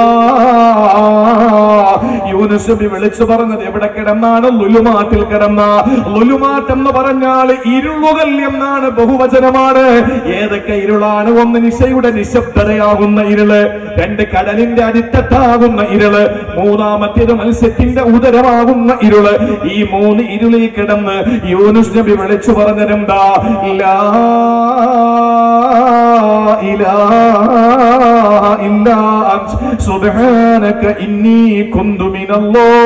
യൂനുസ് നബി വിളിച്ചു പറഞ്ഞത് എവിടെ കിടന്നാണ് ലുലുമാറ്റിൽ കിടന്ന ലുലുമാറ്റ് എന്ന് പറഞ്ഞാൽ ഇരുളുകൾ എന്നാണ് ബഹുവചനമാണ് ഏതൊക്കെ ഇരുളാണ് ഒന്ന് നിശയുടെ നിശബ്ദതയാകുന്ന ഇരുള് രണ്ട് കടലിന്റെ അടിത്തട്ടാകുന്ന ഇരുള് മൂന്നാമത്തേത് മത്സ്യത്തിന്റെ ഉദരമാകുന്ന ഇരുള് ഈ മൂന്ന് ഇരുളിൽ കിടന്ന് യൂനുസ് നബി വിളിച്ചു വിളിച്ചു പറഞ്ഞതെന്താ ഇല്ലാ ഇലാഹ ഇല്ലാ അൻത സുബ്ഹാനക ഇന്നി കുന്തു മിനൽ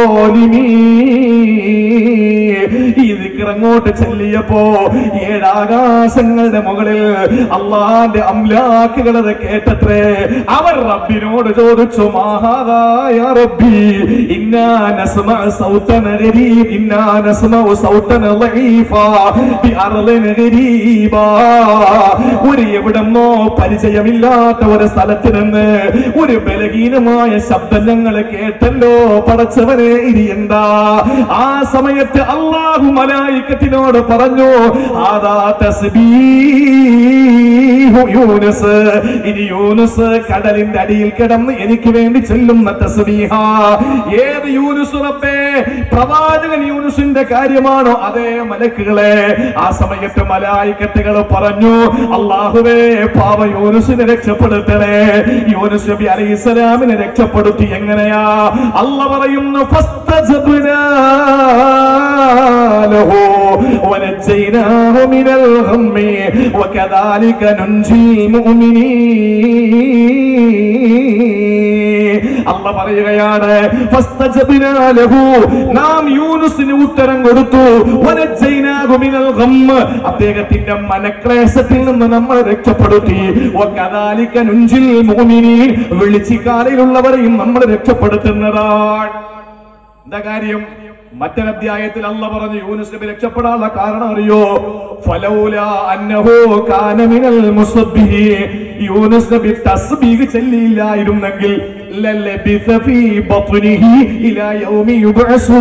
ഈ ദിക്ർ അങ്ങോട്ട് ചെല്ലിയപ്പോ ഏഴാകാശങ്ങളുടെ മുകളിൽ അള്ളാന്റെ അംലാക്കുകൾ അത് കേട്ടത്രേ അവർ റബ്ബിനോട് ചോദിച്ചു മഹാദായ റബ്ബി ഇന്നാ നസ്മഅ സൗതന ഗരീബ് ഇന്നാ നസ്മഅ സൗതന ളഈഫാ ബി അർളിൻ ഗരീബാ ഒരു എവിടെന്നോ പരിചയമില്ലാത്ത ഒരു സ്ഥലത്ത് നിന്ന് ഒരു ബലഹീനമായ ശബ്ദം ഞങ്ങൾ കേട്ടല്ലോ പടച്ചവനെ ഇനി എന്താ ആ സമയത്ത് അള്ളാഹു മലായിക്കത്തിനോട് പറഞ്ഞു ആദാ തസ്ബീഹു യൂനുസ് ഇനി യൂനുസ് കടലിന്റെ അടിയിൽ കിടന്ന് എനിക്ക് വേണ്ടി ചെല്ലുന്ന തസ്ബീഹ ഏത് യൂനുസ് റബ്ബേ പ്രവാചകൻ യൂനുസിന്റെ കാര്യമാണോ അതേ മലക്കുകളെ ആ സമയത്ത് മലായിക്കത്തുകൾ പറഞ്ഞു അള്ളാഹുവേ പാവ യൂനുസിനെ രക്ഷപ്പെടുത്തണേ യൂനുസ് നബി അലൈഹി സ്വലാമിനെ രക്ഷപ്പെടുത്തി എങ്ങനെയാ അല്ല പറയുന്നു ഫസ്തജബ്നാ له ونجيناه من الغم وكذلك ننجي المؤمنين അല്ല പറയുകയാണ് ഫസ്തജബ്നാ ലഹു നാം യൂനുസിന് ഉത്തരം കൊടുത്തു വനജൈനാഹു മിനൽ ഗം അദ്ദേഹത്തിന്റെ മനക്ലേശത്തിൽ നിന്ന് നമ്മൾ രക്ഷപ്പെടുത്തി വകദാലിക നുൻജിൽ മുഅ്മിനീൻ വിളിച്ചിക്കാലിലുള്ളവരെയും നമ്മൾ രക്ഷപ്പെടുത്തുന്നതാണ് എന്താ കാര്യം മറ്റൊരധ്യായത്തിൽ അല്ല പറഞ്ഞു യൂനുസ് നബി രക്ഷപ്പെടാനുള്ള കാരണം അറിയോ ഫലൗല അന്നഹു കാന മിനൽ മുസബ്ബിഹി യൂനുസ് നബി തസ്ബീഹ് ചൊല്ലിയില്ലായിരുന്നെങ്കിൽ ലലബിസ ഫീ ബത്നിഹി ഇലാ യൗമി യുബ്അസൂ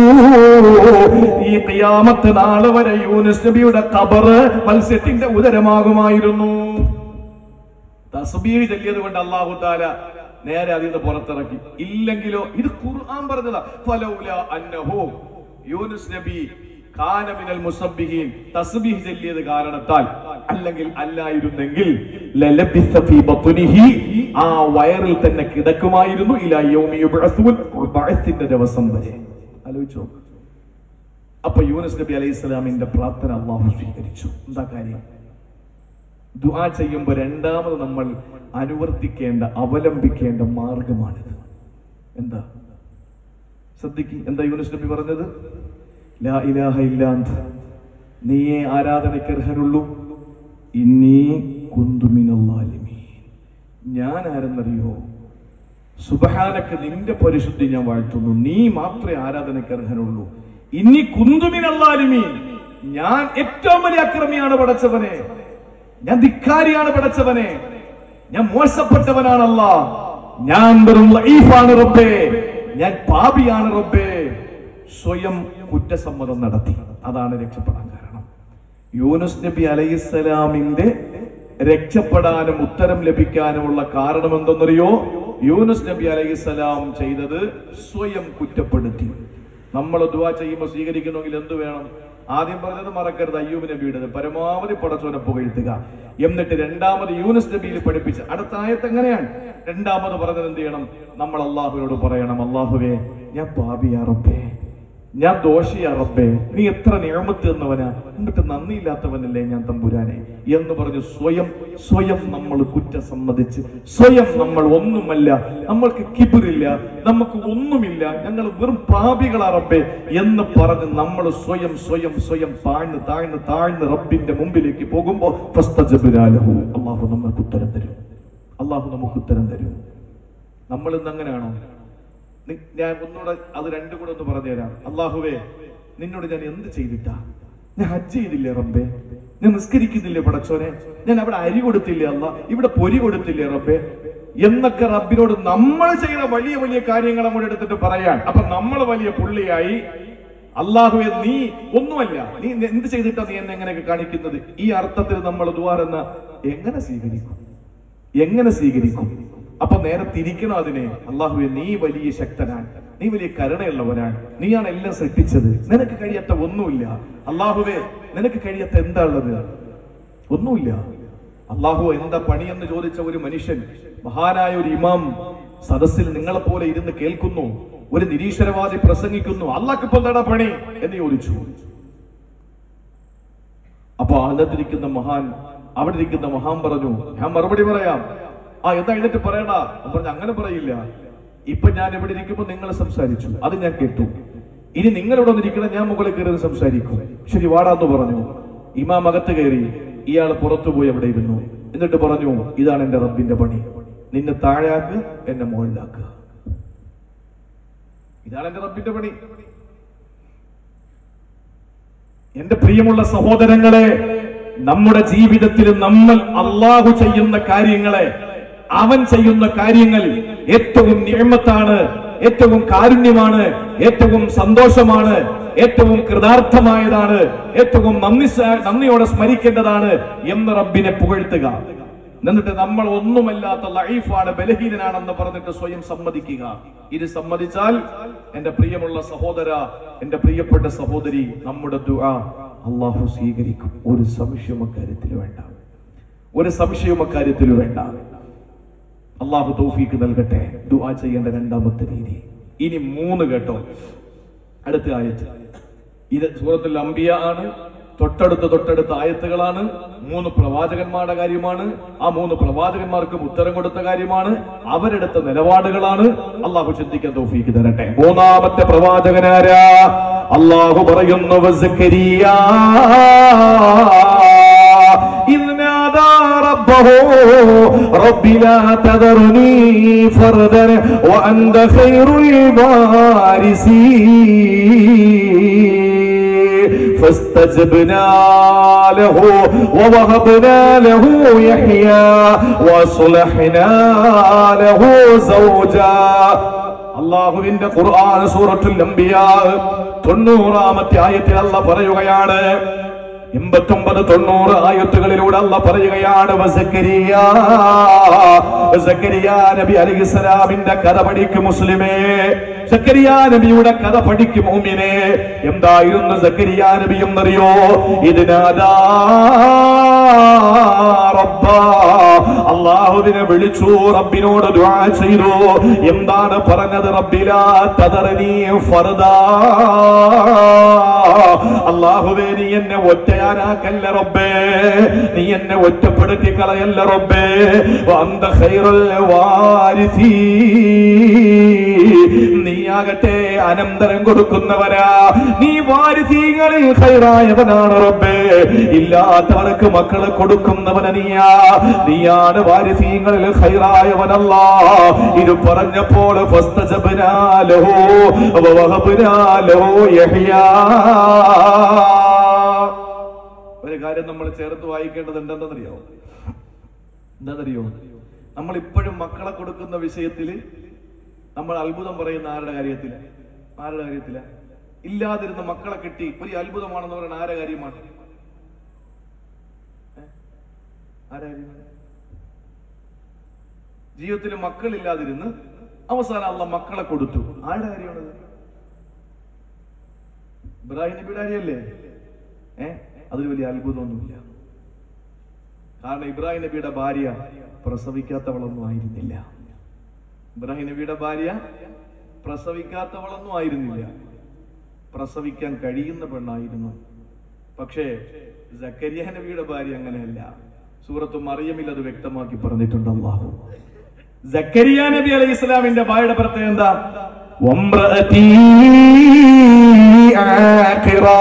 ഈ ഖിയാമത്ത് നാൾ വരെ യൂനുസ് നബിയുടെ ഖബർ മത്സ്യത്തിന്റെ ഉദരമാകുമായിരുന്നു തസ്ബീഹ് ചൊല്ലിയത് കൊണ്ട് അല്ലാഹു തആല നേരെ അതിൽ നിന്ന് പുറത്തിറക്കി ഇല്ലെങ്കിലോ ഇത് ഖുർആൻ പറഞ്ഞതാ ഫലൗല അന്നഹു യൂനുസ് നബി കാന മിനൽ മുസബ്ബിഹീൻ തസ്ബീഹ് ചൊല്ലിയത് കാരണത്താൽ അല്ലെങ്കിൽ അല്ലായിരുന്നെങ്കിൽ ലലബിസ ഫീ ബത്നിഹി ആ വയറിൽ തന്നെ കിടക്കുമായിരുന്നു ഇലാ യൗമി യുബ്അസൂൻ ബഅസിന്റെ ദിവസം വരെ ആലോചിച്ചോ അപ്പൊ യൂനുസ് നബി അലൈഹി സ്വലാമിന്റെ പ്രാർത്ഥന അള്ളാഹു സ്വീകരിച്ചു എന്താ കാര്യം ദുആ ചെയ്യുമ്പോൾ രണ്ടാമത് നമ്മൾ അനുവർത്തിക്കേണ്ട അവലംബിക്കേണ്ട മാർഗമാണിത് എന്താ ശ്രദ്ധിക്ക് എന്താ യൂനുസ് നബി പറഞ്ഞത് ലാ ഇലാഹ ഇല്ലാ അന്ത നീയേ ആരാധനയ്ക്ക് അർഹനുള്ളൂ ഇന്നീ കുന്തുമിനല്ലാലിമീൻ ഞാൻ ആരെന്നറിയോ സുബഹാനക്ക് നിന്റെ പരിശുദ്ധി ഞാൻ വാഴ്ത്തുന്നു നീ മാത്രമേ ആരാധനയ്ക്ക് അർഹനുള്ളൂ ഇനി കുന്തുമിനല്ലാലിമീൻ ഞാൻ ഏറ്റവും വലിയ അക്രമിയാണ് പടച്ചവനെ ഞാൻ ധിക്കാരിയാണ് പടച്ചവനെ ഞാൻ മോശപ്പെട്ടവനാണല്ല ഞാൻ വെറും ലൈഫാണ് റബ്ബേ ഞാൻ പാപിയാണ് റബ്ബേ സ്വയം കുറ്റസമ്മതം നടത്തി അതാണ് രക്ഷപ്പെടാൻ കാരണം യൂനുസ് നബി അലൈഹിസ്സലാമിന്റെ രക്ഷപ്പെടാനും ഉത്തരം ലഭിക്കാനുമുള്ള കാരണം എന്തെന്നറിയോ യൂനുസ് നബി അലൈഹിസ്സലാം ചെയ്തത് സ്വയം കുറ്റപ്പെടുത്തി നമ്മൾ ദുവാ ചെയ്യുമ്പോൾ സ്വീകരിക്കണമെങ്കിൽ എന്ത് വേണം ആദ്യം പറഞ്ഞത് മറക്കരുത് അയ്യൂബ് നബിയുടെ പരമാവധി പടച്ചോനെ പുകഴ്ത്തുക എന്നിട്ട് രണ്ടാമത് യൂനുസ് നബിയിൽ പഠിപ്പിച്ച് അടുത്ത ആയത്ത് എങ്ങനെയാണ് രണ്ടാമത് പറഞ്ഞത് എന്ത് ചെയ്യണം നമ്മൾ അള്ളാഹുവിനോട് പറയണം അള്ളാഹുവേ ഞാൻ പാപിയാ റബ്ബേ ഞാൻ ദോഷിയാ റബ്ബേ നീ എത്ര നിയമത്ത് എന്നവനാ എന്നിട്ട് നന്ദിയില്ലാത്തവനല്ലേ ഞാൻ തമ്പുരാനെ എന്ന് പറഞ്ഞ് സ്വയം സ്വയം നമ്മൾ കുറ്റം സമ്മതിച്ച് സ്വയം നമ്മൾ ഒന്നുമല്ല നമ്മൾക്ക് കിബിറില്ല നമുക്ക് ഒന്നുമില്ല ഞങ്ങൾ വെറും പാപികളാ റബ്ബേ എന്ന് പറഞ്ഞ് നമ്മൾ സ്വയം സ്വയം സ്വയം താഴ്ന്ന് താഴ്ന്ന് താഴ്ന്ന് റബ്ബിന്റെ മുമ്പിലേക്ക് പോകുമ്പോ ഫസ്തജബിരാലഹു അള്ളാഹു നമുക്ക് ഉത്തരം തരും അള്ളാഹു നമുക്ക് ഉത്തരം തരും നമ്മൾ ഇന്ന് അങ്ങനെയാണോ നി- ഞാൻ ഒന്നുകൂടെ അത് രണ്ടും കൂടെ ഒന്ന് പറഞ്ഞുതരാം അള്ളാഹുവേ നിന്നോട് ഞാൻ എന്ത് ചെയ്തിട്ടാ ഞാൻ ഹജ്ജ് ചെയ്തില്ലേ റബ്ബേ ഞാൻ നിസ്കരിക്കുന്നില്ലേ പടച്ചോനെ ഞാൻ അവിടെ അരി കൊടുത്തില്ലേ അല്ല ഇവിടെ പൊരി കൊടുത്തില്ലേ റബ്ബേ എന്നൊക്കെ റബ്ബിനോട് നമ്മൾ ചെയ്ത വലിയ വലിയ കാര്യങ്ങൾ അങ്ങോട്ട് എടുത്തിട്ട് പറയാൻ അപ്പൊ നമ്മൾ വലിയ പുള്ളിയായി അള്ളാഹുവെ നീ ഒന്നുമല്ല നീ എന്ത് ചെയ്തിട്ടാ നീ എന്നെ എങ്ങനെയൊക്കെ കാണിക്കുന്നത് ഈ അർത്ഥത്തിൽ നമ്മൾ ദ്വാരെന്ന എങ്ങനെ സ്വീകരിക്കും എങ്ങനെ സ്വീകരിക്കും അപ്പൊ നേരെ തിരിക്കണം അതിനെ അള്ളാഹുവെ നീ വലിയ ശക്തനാണ് നീ വലിയ കരുണയുള്ളവനാണ് നീയാണ് എല്ലാം സൃഷ്ടിച്ചത് നിനക്ക് കഴിയാത്ത ഒന്നുമില്ല അള്ളാഹുവെ നിനക്ക് കഴിയാത്ത എന്താ ഉള്ളത് ഒന്നുമില്ല അള്ളാഹു എന്താ പണി എന്ന് ചോദിച്ച ഒരു മനുഷ്യൻ മഹാനായ ഒരു ഇമാം സദസ്സിൽ നിങ്ങളെ പോലെ ഇരുന്ന് കേൾക്കുന്നു ഒരു നിരീശ്വരവാദി പ്രസംഗിക്കുന്നു അള്ളാഹ്ക്ക് ഇപ്പൊ എന്താടാ പണി എന്ന് ചോദിച്ചു അപ്പൊ അതിനകത്തിരിക്കുന്ന മഹാൻ അവിടെ ഇരിക്കുന്ന മഹാൻ പറഞ്ഞു ഞാൻ മറുപടി പറയാം ആ എന്താ എഴുന്നിട്ട് പറയണ്ട അവൻ പറഞ്ഞു അങ്ങനെ പറയില്ല ഇപ്പൊ ഞാൻ ഇവിടെ ഇരിക്കുമ്പോൾ നിങ്ങൾ സംസാരിച്ചു അത് ഞാൻ കേട്ടു ഇനി നിങ്ങൾ ഇവിടെ വന്നിരിക്കണം ഞാൻ മുകളിൽ കയറി സംസാരിക്കും ശരി വാടാന്ന് പറഞ്ഞു ഇമാം അകത്ത് കയറി ഇയാൾ പുറത്തു പോയി അവിടെ ഇരുന്നു എന്നിട്ട് പറഞ്ഞു ഇതാണ് എന്റെ റബ്ബിന്റെ പണി നിന്നെ താഴെയാക്ക് എന്നെ മുകളിലാക്കുക ഇതാണ് എന്റെ റബ്ബിന്റെ പണി എന്റെ പ്രിയമുള്ള സഹോദരങ്ങളെ നമ്മുടെ ജീവിതത്തിൽ നമ്മൾ അള്ളാഹു ചെയ്യുന്ന കാര്യങ്ങളെ അവൻ ചെയ്യുന്ന കാര്യങ്ങൾ ഏറ്റവും നിയമത്താണ് ഏറ്റവും കാരുണ്യമാണ് ഏറ്റവും സന്തോഷമാണ് ഏറ്റവും കൃതാർത്ഥമായതാണ് ഏറ്റവും നന്ദി സ- നന്ദിയോടെ സ്മരിക്കേണ്ടതാണ് എന്ന് റബ്ബിനെ പുകഴ്ത്തുക എന്നിട്ട് നമ്മൾ ഒന്നുമല്ലാത്ത ലൈഫാണ് ബലഹീനനാണെന്ന് പറഞ്ഞിട്ട് സ്വയം സമ്മതിക്കുക ഇത് സമ്മതിച്ചാൽ എന്റെ പ്രിയമുള്ള സഹോദര എന്റെ പ്രിയപ്പെട്ട സഹോദരി നമ്മുടെ ദുആ അള്ളാഹു സ്വീകരിക്കും ഒരു സംശയവും അക്കാര്യത്തിൽ വേണ്ട ഒരു സംശയവും അക്കാര്യത്തിൽ വേണ്ട അള്ളാഹു തൗഫീക്ക് നൽകട്ടെ ദുആ ചെയ്യേണ്ട രണ്ടാമത്തെ രീതി ഇനി മൂന്ന് കേട്ടോ അടുത്ത ആയത്ത് ഇത് സൂറത്തുൽ അംബിയ ആണ് തൊട്ടടുത്ത തൊട്ടടുത്ത ആയത്തുകളാണ് മൂന്ന് പ്രവാചകന്മാരുടെ കാര്യമാണ് ആ മൂന്ന് പ്രവാചകന്മാർക്കും ഉത്തരം കൊടുത്ത കാര്യമാണ് അവരെടുത്ത നിലപാടുകളാണ് അള്ളാഹു ചിന്തിക്കാൻ തോഫീക്ക് തരട്ടെ മൂന്നാമത്തെ പ്രവാചകനാരാ അള്ളാഹു പറയുന്നു വസക്കരിയ إذ نادى ربه رب لا تذرني فردا وأنت خير الوارثين فاستجبنا له ووهبنا له يحيى وصلحنا له زوجا അള്ളാഹുവിന്റെ ഖുർആൻ സൂറത്തുൽ അംബിയാ തൊണ്ണൂറാമത്തെ ആയത്തിൽ അല്ല പറയുകയാണ് എൺപത്തൊമ്പത് തൊണ്ണൂറ് ആയത്തുകളിലൂടെ അല്ല പറയുകയാണ് വസക്കരിയ സക്കരിയ നബി അലിസ്ലാമിന്റെ കഥ പഠിക്കും മുസ്ലിമേ സക്കരിയ നബിയുടെ കഥ പഠിക്കും മോമിനെ എന്തായിരുന്നു സക്കരിയ നബി എന്നറിയോ ഇതിനാദാ റബ്ബ അള്ളാഹുവിനെ വിളിച്ചു റബ്ബിനോട് ദുആ ചെയ്തു എന്താണ് പറഞ്ഞത് റബ്ബിലാ തദറനീ ഫർദാ അള്ളാഹുവേ നീ എന്നെ ഒറ്റയാനാക്കല്ല റബ്ബേ നീ എന്നെ ഒറ്റപ്പെടുത്തി കളയല്ല റബ്ബേ വന്ത ഖൈറുൽ വാരിസീ നീയാകട്ടെ അനന്തരം കൊടുക്കുന്നവനാ നീ വാരിസീങ്ങളിൽ ഖൈറായവനാണ് റബ്ബേ ഇല്ലാത്തവർക്ക് മക്കളെ കൊടുക്കുന്നവന നീയാ നീയാണ് വാരിസീങ്ങളിൽ ഖൈറായവനല്ല ഇത് പറഞ്ഞപ്പോൾ ഫസ്തജബ്നാലോ വവഹബ്നാലോ യഹ്യാ ഒരു കാര്യം നമ്മൾ ചേർത്ത് വായിക്കേണ്ടത് എന്തെന്നറിയോ എന്താണെന്നറിയോ നമ്മൾ ഇപ്പോഴും മക്കളെ കൊടുക്കുന്ന വിഷയത്തില് നമ്മൾ അത്ഭുതം പറയുന്ന ആരുടെ കാര്യത്തില ആരുടെ കാര്യത്തില ഇല്ലാതിരുന്ന മക്കളെ കിട്ടി ഒരു അത്ഭുതമാണെന്ന് പറയുന്ന ആരുടെ കാര്യമാണ് ഏ? ആരുടെ കാര്യമാണ് ജീവിതത്തിൽ മക്കളില്ലാതിരുന്ന് അവസാനം അള്ള മക്കളെ കൊടുത്തു ആരുടെ കാര്യമാണത് ഇബ്രാഹിം നബിയുടെ കാര്യമല്ലേ ഏ അതിൽ വലിയ അത്ഭുതമൊന്നുമില്ല കാരണം ഇബ്രാഹിം നബിയുടെ ഭാര്യ പ്രസവിക്കാത്തവളൊന്നും ആയിരുന്നില്ല ഇബ്രാഹിം നബിയുടെ ഭാര്യ പ്രസവിക്കാത്തവളൊന്നും ആയിരുന്നില്ല പ്രസവിക്കാൻ കഴിയുന്ന പെണ്ണായിരുന്നു പക്ഷേ സക്കരിയ നബിയുടെ ഭാര്യ അങ്ങനെയല്ല സൂറത്ത് മറിയമിൽ അത് വ്യക്തമാക്കി പറഞ്ഞിട്ടുണ്ട് അള്ളാഹു സക്കരിയ നബി അലൈഹി ഇസ്ലാമിന്റെ ഭാര്യയുടെ പ്രത്യേകത എന്താ വമ്രഅതീ ആഖിറാ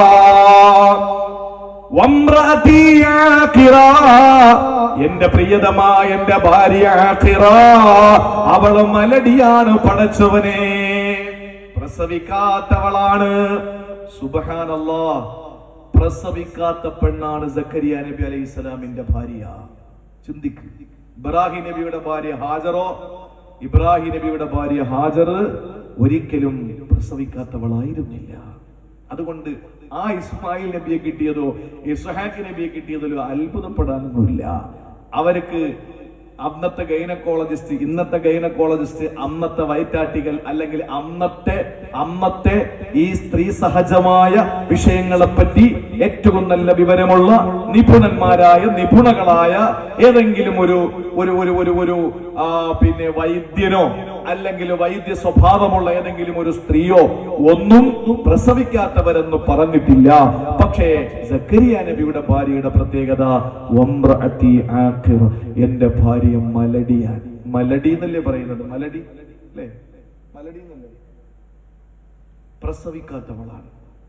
വമ്രഅതീ ആഖിറാ. എന്റെ പ്രിയതമായ എന്റെ ഭാര്യ ആഖിറ. അവള് മലടിയാണ് പടച്ചവനെ പ്രസവിക്കാത്തവളാണ് സുബഹാനല്ലാ പ്രസവിക്കാത്ത പെണ്ണാണ് സക്കരിയ നബി അലൈഹി സ്വലാമിന്റെ ഭാര്യ ചിന്തിക്ക് ഇബ്രാഹിം നബിയുടെ ഭാര്യ ഹാജറോ ഇബ്രാഹിം നബിയുടെ ഭാര്യ ഹാജർ ഒരിക്കലും പ്രസവിക്കാത്തവളായിരുന്നില്ല അതുകൊണ്ട് ആ ഇസ്മായിൽ നബിയെ കിട്ടിയതോ ഇസ്ഹാഖ് നബിയെ കിട്ടിയതിലോ അത്ഭുതപ്പെടാനൊന്നുമില്ല അവർക്ക് അന്നത്തെ ഗൈനക്കോളജിസ്റ്റ് ഇന്നത്തെ ഗൈനക്കോളജിസ്റ്റ് അന്നത്തെ വയറ്റാട്ടികൾ അല്ലെങ്കിൽ അന്നത്തെ അന്നത്തെ ഈ സ്ത്രീ സഹജമായ വിഷയങ്ങളെ പറ്റി ഏറ്റവും നല്ല വിവരമുള്ള നിപുണന്മാരായ നിപുണകളായ ഏതെങ്കിലും ഒരു ഒരു ഒരു ഒരു ഒരു ആ, പിന്നെ വൈദ്യനോ അല്ലെങ്കിൽ വൈദ്യ സ്വഭാവമുള്ള ഏതെങ്കിലും ഒരു സ്ത്രീയോ ഒന്നും പ്രസവിക്കാത്തവരെന്ന് പറഞ്ഞിട്ടില്ല പക്ഷേ സക്കരിയ നബിയുടെ ഭാര്യയുടെ പ്രത്യേകത വമ്രഅത്തി ആഖിർ. എന്റെ ഭാര്യ മലടിയാണ് മലടി എന്നല്ലേ പറയുന്നത് മലടി അല്ലേ മലടി എന്നല്ലേ പ്രസവിക്കാത്തവളാണ്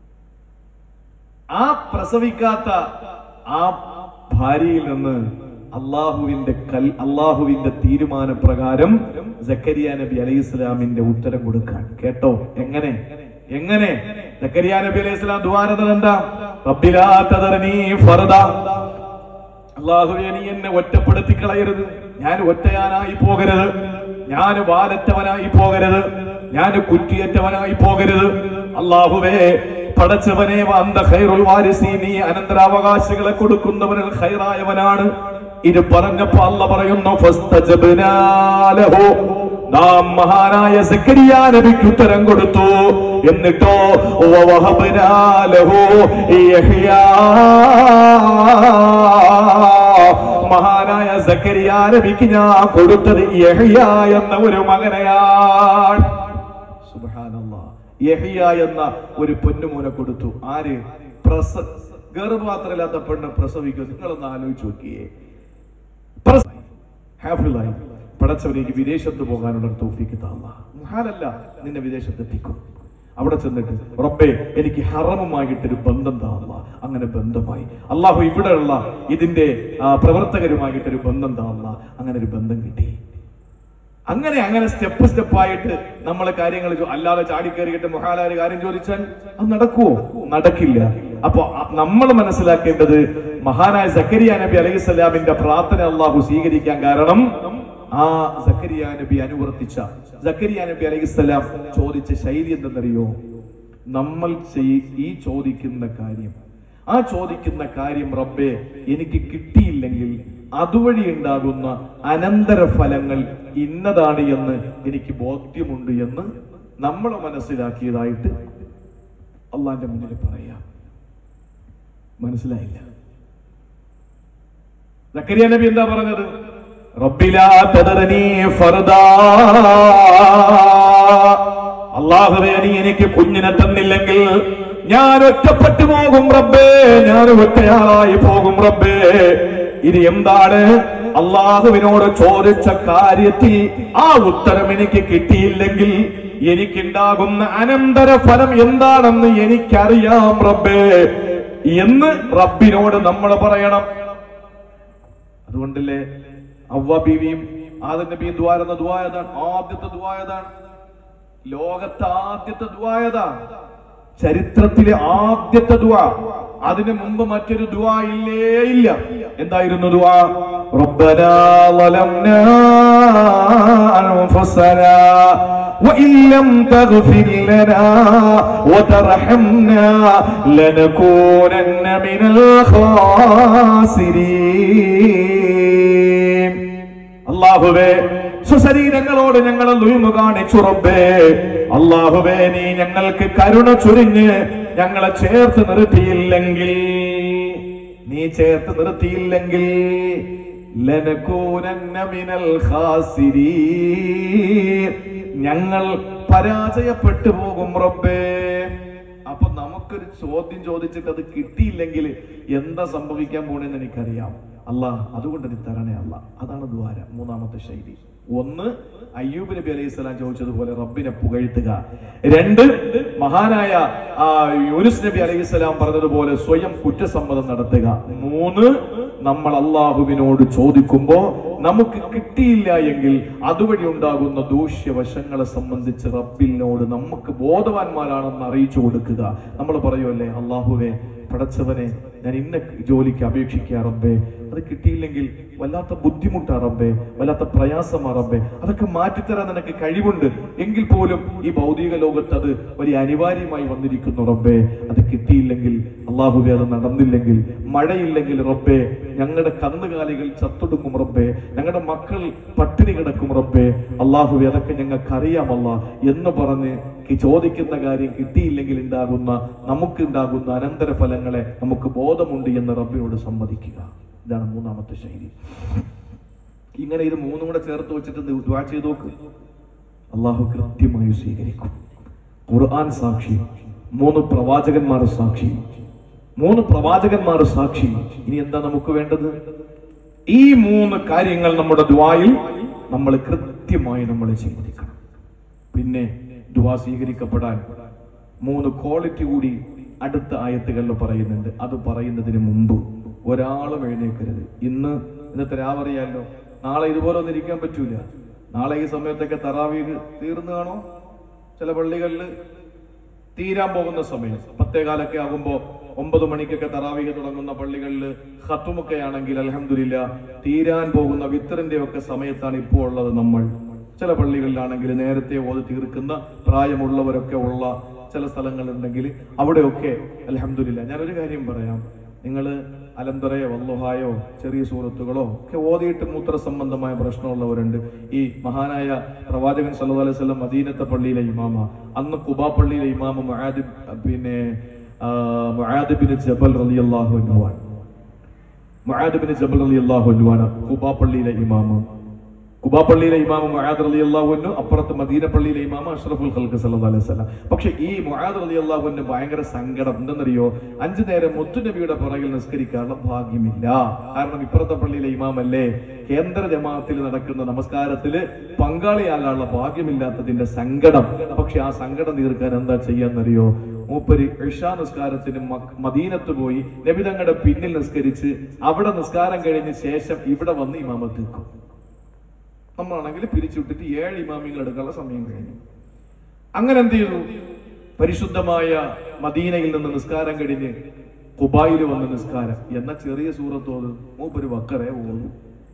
ആ പ്രസവിക്കാത്ത ആ ഭാര്യയിൽ നിന്ന് അള്ളാഹുവിന്റെ കൽ അള്ളാഹുവിന്റെ തീരുമാനപ്രകാരം സക്കരിയ നബി അലൈഹി ഇസ്ലാമിന്റെ ഉത്തരം കൊടുക്കാൻ കേട്ടോ എങ്ങനെ എങ്ങനെ സക്കരിയ നബി അലൈഹി ഇസ്ലാം ദ്വാരത എന്താ റബ്ബിലാ തദർനീ ഫർദ അള്ളാഹുവെ നീ എന്നെ ഒറ്റപ്പെടുത്തി കളയരുത് ഞാൻ ഒറ്റയാനായി പോകരുത് ഞാൻ വാലറ്റവനായി പോകരുത് ഞാൻ കുറ്റിയേറ്റവനായി പോകരുത് അള്ളാഹുവേ പടച്ചവനെ വന്ത ഖൈറുൽ വാരിസി നീ അനന്തരാവകാശികളെ കൊടുക്കുന്നവനിൽ ഖൈറായവനാണ് ഇത് പറഞ്ഞപ്പോ അല്ല പറയുന്നു ഫസ്തജബ്നാ ലഹു. നാം മഹാനായ സക്കരിയ നബിക്ക് ഉത്തരം കൊടുത്തു എന്നിട്ടോ വവഹബ്നാ ലഹു യഹ്യാ മഹാനായ സക്കരിയ നബിക്ക് ഞാൻ കൊടുത്തത് യഹ്യ എന്ന ഒരു മകനെയാണ് സുബ്ഹാനല്ലാഹ്. യഹ്യ എന്ന ഒരു പൊന്നുമോനെ കൊടുത്തു ആര് പ്രസ ഗർഭപാത്രമില്ലാത്ത പെണ്ണ് പ്രസവിക്കും നിങ്ങളൊന്ന് ആലോചിച്ച് നോക്കിയേ പ്രസ- ഹാഫിളായി പടച്ചവനേക്ക് വിദേശത്ത് പോകാനുള്ള ഒരു തൗഫീക്ക് താള്ള മുഹാലല്ല നിന്നെ വിദേശത്ത് എത്തിക്കും അവിടെ ചെന്നിട്ട് റബ്ബേ എനിക്ക് ഹറമുമായിട്ടൊരു ബന്ധം താള്ള അങ്ങനെ ബന്ധമായി അള്ളാഹു ഇവിടെയുള്ള ഇതിന്റെ ആ, പ്രവർത്തകരുമായിട്ടൊരു ബന്ധം താള്ള അങ്ങനെ ഒരു ബന്ധം കിട്ടി അങ്ങനെ അങ്ങനെ സ്റ്റെപ്പ് സ്റ്റെപ്പായിട്ട് നമ്മൾ കാര്യങ്ങൾ ചോ- അല്ലാതെ ചാടിക്കേറിയിട്ട് മുഹാലാര് കാര്യം ചോദിച്ചാൽ അത് നടക്കുവോ നടക്കില്ല അപ്പൊ നമ്മൾ മനസ്സിലാക്കേണ്ടത് മഹാനായ സക്കരിയ നബി അലൈഹി സ്വലാമിന്റെ പ്രാർത്ഥന അള്ളാഹു സ്വീകരിക്കാൻ കാരണം ആ സക്കരിയ നബി അനുവർത്തിച്ച സക്കരിയ നബി അലൈഹി സ്വലാം ചോദിച്ച ശൈലി എന്തെന്നറിയോ നമ്മൾ ചെയ്- ഈ ചോദിക്കുന്ന കാര്യം ആ ചോദിക്കുന്ന കാര്യം റബ്ബെ എനിക്ക് കിട്ടിയില്ലെങ്കിൽ അതുവഴി ഉണ്ടാകുന്ന അനന്തര ഫലങ്ങൾ ഇന്നതാണ് എന്ന് എനിക്ക് ബോധ്യമുണ്ട് എന്ന് നമ്മൾ മനസ്സിലാക്കിയതായിട്ട് അള്ളാന്റെ മുന്നിൽ പറയാം മനസ്സിലായില്ല സക്കരിയ നബി എന്താ പറഞ്ഞത് റബ്ബിലാ തദറനീ ഫർദാ അള്ളാഹുവേ നീ എനിക്ക് കുഞ്ഞിനെ തന്നില്ലെങ്കിൽ ഞാൻ ഒറ്റപ്പെട്ടു പോകും റബ്ബേ ഞാൻ ഒറ്റയാളായി പോകും റബ്ബേ ഇത് എന്താണ് അള്ളാഹുവിനോട് ചോദിച്ച കാര്യത്തിൽ ആ ഉത്തരം എനിക്ക് കിട്ടിയില്ലെങ്കിൽ എനിക്കുണ്ടാകുന്ന അനന്തര ഫലം എന്താണെന്ന് എനിക്കറിയാം റബ്ബേ എന്ന് റബ്ബിനോട് നമ്മൾ പറയണം അതുകൊണ്ടല്ലേ അവ്വ ബീവിയും ആദ്യ നബിയും ദ്വാരുന്ന ദ്വായതാണ് ആദ്യത്തെ ദ്വായതാണ് ലോകത്തെ ആദ്യത്തെ ദ്വായതാണ് ചരിത്രത്തിലെ ആദ്യത്തെ ദ്വാ അതിനു മുമ്പ് മറ്റൊരു ദ്വാ ഇല്ലേ ഇല്ല എന്തായിരുന്നു ദ്വാ റബ്ബനാ ളലംനാ അൻഫുസനാ وإن لم تغفر لنا وترحمنا لنكونن من الخاسرين അള്ളാഹുവേ സുശരീരങ്ങളോട് ഞങ്ങൾ ലുയ്മ കാണിച്ചു റബ്ബേ അള്ളാഹുവേ നീ ഞങ്ങൾക്ക് കരുണ ചൊരിഞ്ഞ് ഞങ്ങളെ ചേർത്ത് നിർത്തിയില്ലെങ്കിൽ നീ ചേർത്ത് നിർത്തിയില്ലെങ്കിൽ ലനകൂനന്ന മിനൽ ഖാസിരീൻ. ഞങ്ങൾ പരാജയപ്പെട്ടു പോകും റബ്ബേ അപ്പൊ നമുക്കൊരു ചോദ്യം ചോദിച്ചിട്ട് അത് കിട്ടിയില്ലെങ്കിൽ എന്താ സംഭവിക്കാൻ പോണെന്ന് എനിക്കറിയാം അല്ല അതുകൊണ്ട് നീ തരണേ അല്ല അതാണ് ദ്വാര മൂന്നാമത്തെ ശൈലി ഒന്ന് അയ്യൂബ് നബി അലൈഹി സ്വലാം ചോദിച്ചതുപോലെ റബ്ബിനെ പുകഴ്ത്തുക രണ്ട് മഹാനായ ആ യൂനുസ് നബി അലൈഹി സ്വലാം പറഞ്ഞതുപോലെ സ്വയം കുറ്റസമ്മതം നടത്തുക മൂന്ന് നമ്മൾ അള്ളാഹുവിനോട് ചോദിക്കുമ്പോ നമുക്ക് കിട്ടിയില്ല എങ്കിൽ അതുവഴി ഉണ്ടാകുന്ന ദൂഷ്യവശങ്ങളെ സംബന്ധിച്ച് റബ്ബിനോട് നമുക്ക് ബോധവാന്മാരാണെന്ന് അറിയിച്ചു കൊടുക്കുക നമ്മൾ പറയുമല്ലേ അള്ളാഹുവെ പടച്ചവനെ ഞാൻ ഇന്ന ജോലിക്ക് അപേക്ഷിക്കുക റബ്ബേ അത് കിട്ടിയില്ലെങ്കിൽ വല്ലാത്ത ബുദ്ധിമുട്ടാ റബ്ബേ വല്ലാത്ത പ്രയാസമാ റബ്ബേ അതൊക്കെ മാറ്റിത്തരാൻ നിനക്ക് കഴിവുണ്ട് എങ്കിൽ പോലും ഈ ഭൗതിക ലോകത്ത് അത് വലിയ അനിവാര്യമായി വന്നിരിക്കുന്നു റബ്ബേ അത് കിട്ടിയില്ലെങ്കിൽ അള്ളാഹുബെ അത് നടന്നില്ലെങ്കിൽ മഴയില്ലെങ്കിൽ റബ്ബേ ഞങ്ങളുടെ കന്നുകാലികൾ ചത്തൊടുക്കും റബ്ബേ ഞങ്ങളുടെ മക്കൾ പട്ടിണി കിടക്കും റബ്ബേ അള്ളാഹുബെ അതൊക്കെ ഞങ്ങൾക്ക് അറിയാമല്ല എന്ന് പറഞ്ഞ് ഈ ചോദിക്കുന്ന കാര്യം കിട്ടിയില്ലെങ്കിൽ ഉണ്ടാകുന്ന നമുക്ക് ഉണ്ടാകുന്ന അനന്തര ഫലങ്ങളെ നമുക്ക് ബോധമുണ്ട് എന്ന് റബ്ബിനോട് സമ്മതിക്കുക ഇതാണ് മൂന്നാമത്തെ ശൈലി ഇങ്ങനെ ഇത് മൂന്നും കൂടെ ചേർത്ത് വെച്ചിട്ട് ദുആ ചെയ്ത് നോക്ക് അള്ളാഹു കൃത്യമായി സ്വീകരിക്കും ഖുർആൻ സാക്ഷി മൂന്ന് പ്രവാചകന്മാർ സാക്ഷി മൂന്ന് പ്രവാചകന്മാർ സാക്ഷി ഇനി എന്താ നമുക്ക് വേണ്ടത് ഈ മൂന്ന് കാര്യങ്ങൾ നമ്മുടെ ദുആയിൽ നമ്മൾ കൃത്യമായി നമ്മൾ ചെയ്തിരിക്കണം പിന്നെ ദുആ സ്വീകരിക്കപ്പെടാൻ മൂന്ന് ക്വാളിറ്റി കൂടി അടുത്ത ആയത്തുകളിൽ പറയുന്നുണ്ട് അത് പറയുന്നതിന് മുമ്പ് ഒരാളും എഴുന്നേക്കരുത് ഇന്ന് ഇന്നത്തെ രാവറിയാലോ നാളെ ഇതുപോലെ ഒന്നും ഇരിക്കാൻ പറ്റൂല നാളെ ഈ സമയത്തൊക്കെ തറാവീഹ് തീർന്നു കാണോ ചില പള്ളികളിൽ തീരാൻ പോകുന്ന സമയം പത്തേകാലൊക്കെ ആകുമ്പോ ഒമ്പത് മണിക്കൊക്കെ തറാവീഹ് തുടങ്ങുന്ന പള്ളികളിൽ ഹത്തുമൊക്കെ ആണെങ്കിൽ അലഹമില്ല തീരാൻ പോകുന്ന വിത്തറിന്റെ ഒക്കെ സമയത്താണ് ഇപ്പോൾ ഉള്ളത് നമ്മൾ ചില പള്ളികളിലാണെങ്കിൽ നേരത്തെ ഓതി തീർക്കുന്ന പ്രായമുള്ളവരൊക്കെ ഉള്ള ചില സ്ഥലങ്ങളുണ്ടെങ്കിൽ അവിടെയൊക്കെ അലഹമില്ല ഞാനൊരു കാര്യം പറയാം നിങ്ങൾ അലന്തറയോ വല്ലുഹായോ ചെറിയ സൂറത്തുകളോ ഒക്കെ ഓതിയിട്ട് മൂത്ര സംബന്ധമായ പ്രശ്നമുള്ളവരുണ്ട് ഈ മഹാനായ പ്രവാചകൻ സല്ലല്ലാഹു അലൈഹി വസല്ലം മദീനത്തെ പള്ളിയിലെ ഇമാമ അന്ന് കുബാ പള്ളിയിലെ ഇമാമ മുആദ് പിന്നെ ആ, മുആദ് ബിൻ ജബൽ റളിയല്ലാഹു അൻഹുവാണ് മുആദ് ബിൻ ജബൽ റളിയല്ലാഹു അൻഹുവാണ് കുബാ പള്ളിയിലെ ഇമാമ കുബാ പള്ളിയിലെ ഇമാമ മുആദ് റളിയല്ലാഹു അൻഹു അപ്പുറത്ത് മദീന പള്ളിയിലെ ഇമാമ അഷ്റഫുൽ ഖൽഖ് സല്ലല്ലാഹു അലൈഹി വസല്ലം പക്ഷെ ഈ മുആദ് റളിയല്ലാഹു അൻഹു ഭയങ്കര സങ്കടം എന്തെന്നറിയോ അഞ്ചു നേരം മുത്തുനബിയുടെ പുറകിൽ നിസ്കരിക്കാനുള്ള ഭാഗ്യമില്ല കാരണം ഇപ്പുറത്തെ പള്ളിയിലെ ഇമാമല്ലേ കേന്ദ്ര ജമാഅത്തിൽ നടക്കുന്ന നമസ്കാരത്തില് പങ്കാളിയാകാനുള്ള ഭാഗ്യമില്ലാത്തതിന്റെ സങ്കടം പക്ഷെ ആ സങ്കടം തീർക്കാൻ എന്താ ചെയ്യാന്നറിയോ മൂപ്പര് ഇഷാ നിസ്കാരത്തിന് മക്ക- മദീനത്ത് പോയി നബിതങ്ങളുടെ പിന്നിൽ നിസ്കരിച്ച് അവിടെ നിസ്കാരം കഴിഞ്ഞ ശേഷം ഇവിടെ വന്ന് ഇമാമത്ത് നിൽക്കും നമ്മളാണെങ്കിൽ പിരിച്ചുവിട്ടിട്ട് ഏഴ് ഇമാമികൾ എടുക്കാനുള്ള സമയം കഴിഞ്ഞു അങ്ങനെ എന്ത് ചെയ്തു പരിശുദ്ധമായ മദീനയിൽ നിന്ന് നിസ്കാരം കഴിഞ്ഞ് കുബായിൽ വന്ന നിസ്കാരം എന്ന ചെറിയ സൂറത്തോത് മൂപ്പര് വക്കറെ ഓതു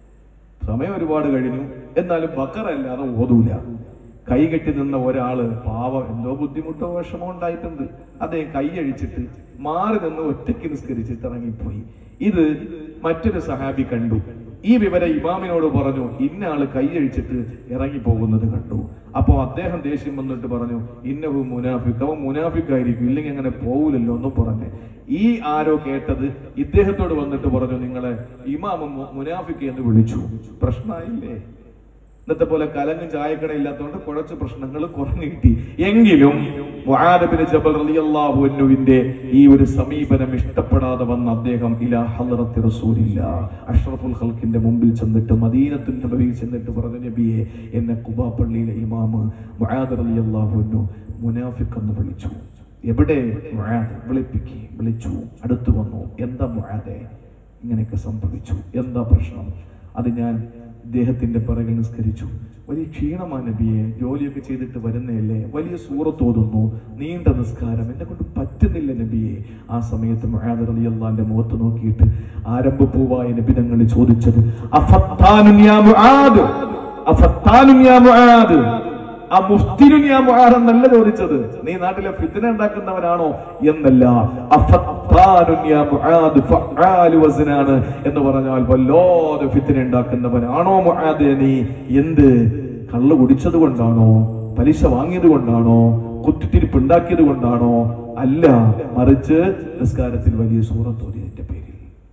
സമയം ഒരുപാട് കഴിഞ്ഞു എന്നാലും ബക്കറ അല്ലാതെ ഓതൂല കൈകെട്ടി നിന്ന ഒരാള് പാവം എന്തോ ബുദ്ധിമുട്ടോ വിഷമോ ഉണ്ടായിട്ടുണ്ട് അദ്ദേഹം കൈയഴിച്ചിട്ട് മാറി നിന്ന് ഒറ്റയ്ക്ക് നിസ്കരിച്ചിട്ട് ഇറങ്ങിപ്പോയി ഇത് മറ്റൊരു സഹാബി കണ്ടു ഈ വിവരം ഇമാമിനോട് പറഞ്ഞു ഇന്ന ആള് കൈയഴിച്ചിട്ട് ഇറങ്ങി പോകുന്നത് കണ്ടു അപ്പോ അദ്ദേഹം ദേഷ്യം വന്നിട്ട് പറഞ്ഞു ഇന്നഹു മുനാഫിക് അവൻ മുനാഫിക്കായിരിക്കും ഇല്ലെങ്കിൽ അങ്ങനെ പോവില്ലല്ലോ എന്നും പറഞ്ഞ് ഈ ആരോ കേട്ടത് ഇദ്ദേഹത്തോട് വന്നിട്ട് പറഞ്ഞു നിങ്ങളെ ഇമാമ മു- മുനാഫിക്ക് എന്ന് വിളിച്ചു പ്രശ്നമായില്ലേ ഇന്നത്തെ പോലെ കലങ്ങും ചായക്കട ഇല്ലാത്തതുകൊണ്ട് കുറച്ച് പ്രശ്നങ്ങൾ കുറഞ്ഞു കിട്ടി എങ്കിലും മുആദബിന് ജബൽ റളിയല്ലാഹു അൻഹുവിന്റെ ഈ ഒരു സമീപനം ഇഷ്ടപ്പെടാതെ വന്ന അദ്ദേഹം ഇലാ ഹളറത്തി റസൂലില്ല അഷ്റഫുൽ ഖൽക്കിന്റെ മുമ്പിൽ ചെന്നിട്ട് മദീനത്തുൽ നബവിയിൽ ചെന്നിട്ട് പറഞ്ഞു നബിയെ എന്നെ കുബാ പള്ളിയിലെ ഇമാമ് മുആദ് റളിയല്ലാഹു അൻഹു മുനാഫിഖ് എന്ന് വിളിച്ചു എവിടെ മുആദ് വിളിപ്പിക്കി വിളിച്ചു അടുത്തു വന്നു എന്താ മുആദേ ഇങ്ങനെയൊക്കെ സംഭവിച്ചു എന്താ പ്രശ്നം അത് ഞാൻ ഇദ്ദേഹത്തിന്റെ പിറകിൽ നിസ്കരിച്ചു വലിയ ക്ഷീണമാണ് നബിയെ ജോലിയൊക്കെ ചെയ്തിട്ട് വരുന്നതല്ലേ വലിയ സൂറത്ത് ഓതുന്നു നീണ്ട നിസ്കാരം എന്നെ കൊണ്ട് പറ്റുന്നില്ല നബിയെ ആ സമയത്ത് മുആദ് റളിയല്ലാഹുവിന്റെ മുഖത്ത് നോക്കിയിട്ട് ആരംഭപ്പൂവായ നബി തങ്ങൾ ചോദിച്ചത് അഫത്താനുൻ യാ മുആദ് അഫത്താനുൻ യാ മുആദ് ആ മുഫ്തിനുൻ യാ മുആദ് എന്നല്ല ചോദിച്ചത് നീ നാട്ടിലെ ഫിത്ന ഉണ്ടാക്കുന്നവനാണോ എന്നല്ല അഫത്താനുൻ യാ മുആദ് ഫഅാലു വസ്നാണ് എന്ന് പറഞ്ഞാൽ വല്ലാതെ ഫിത്ന ഉണ്ടാക്കുന്നവനാണോ മുആദ് നീ എന്ത് കള്ള് കുടിച്ചത് കൊണ്ടാണോ പലിശ വാങ്ങിയത് കൊണ്ടാണോ കുത്തിത്തിരിപ്പ് ഉണ്ടാക്കിയത് കൊണ്ടാണോ അല്ല മറിച്ച് നിസ്കാരത്തിൽ വലിയ സൂറത്തോതിയതിന്റെ പേരിൽ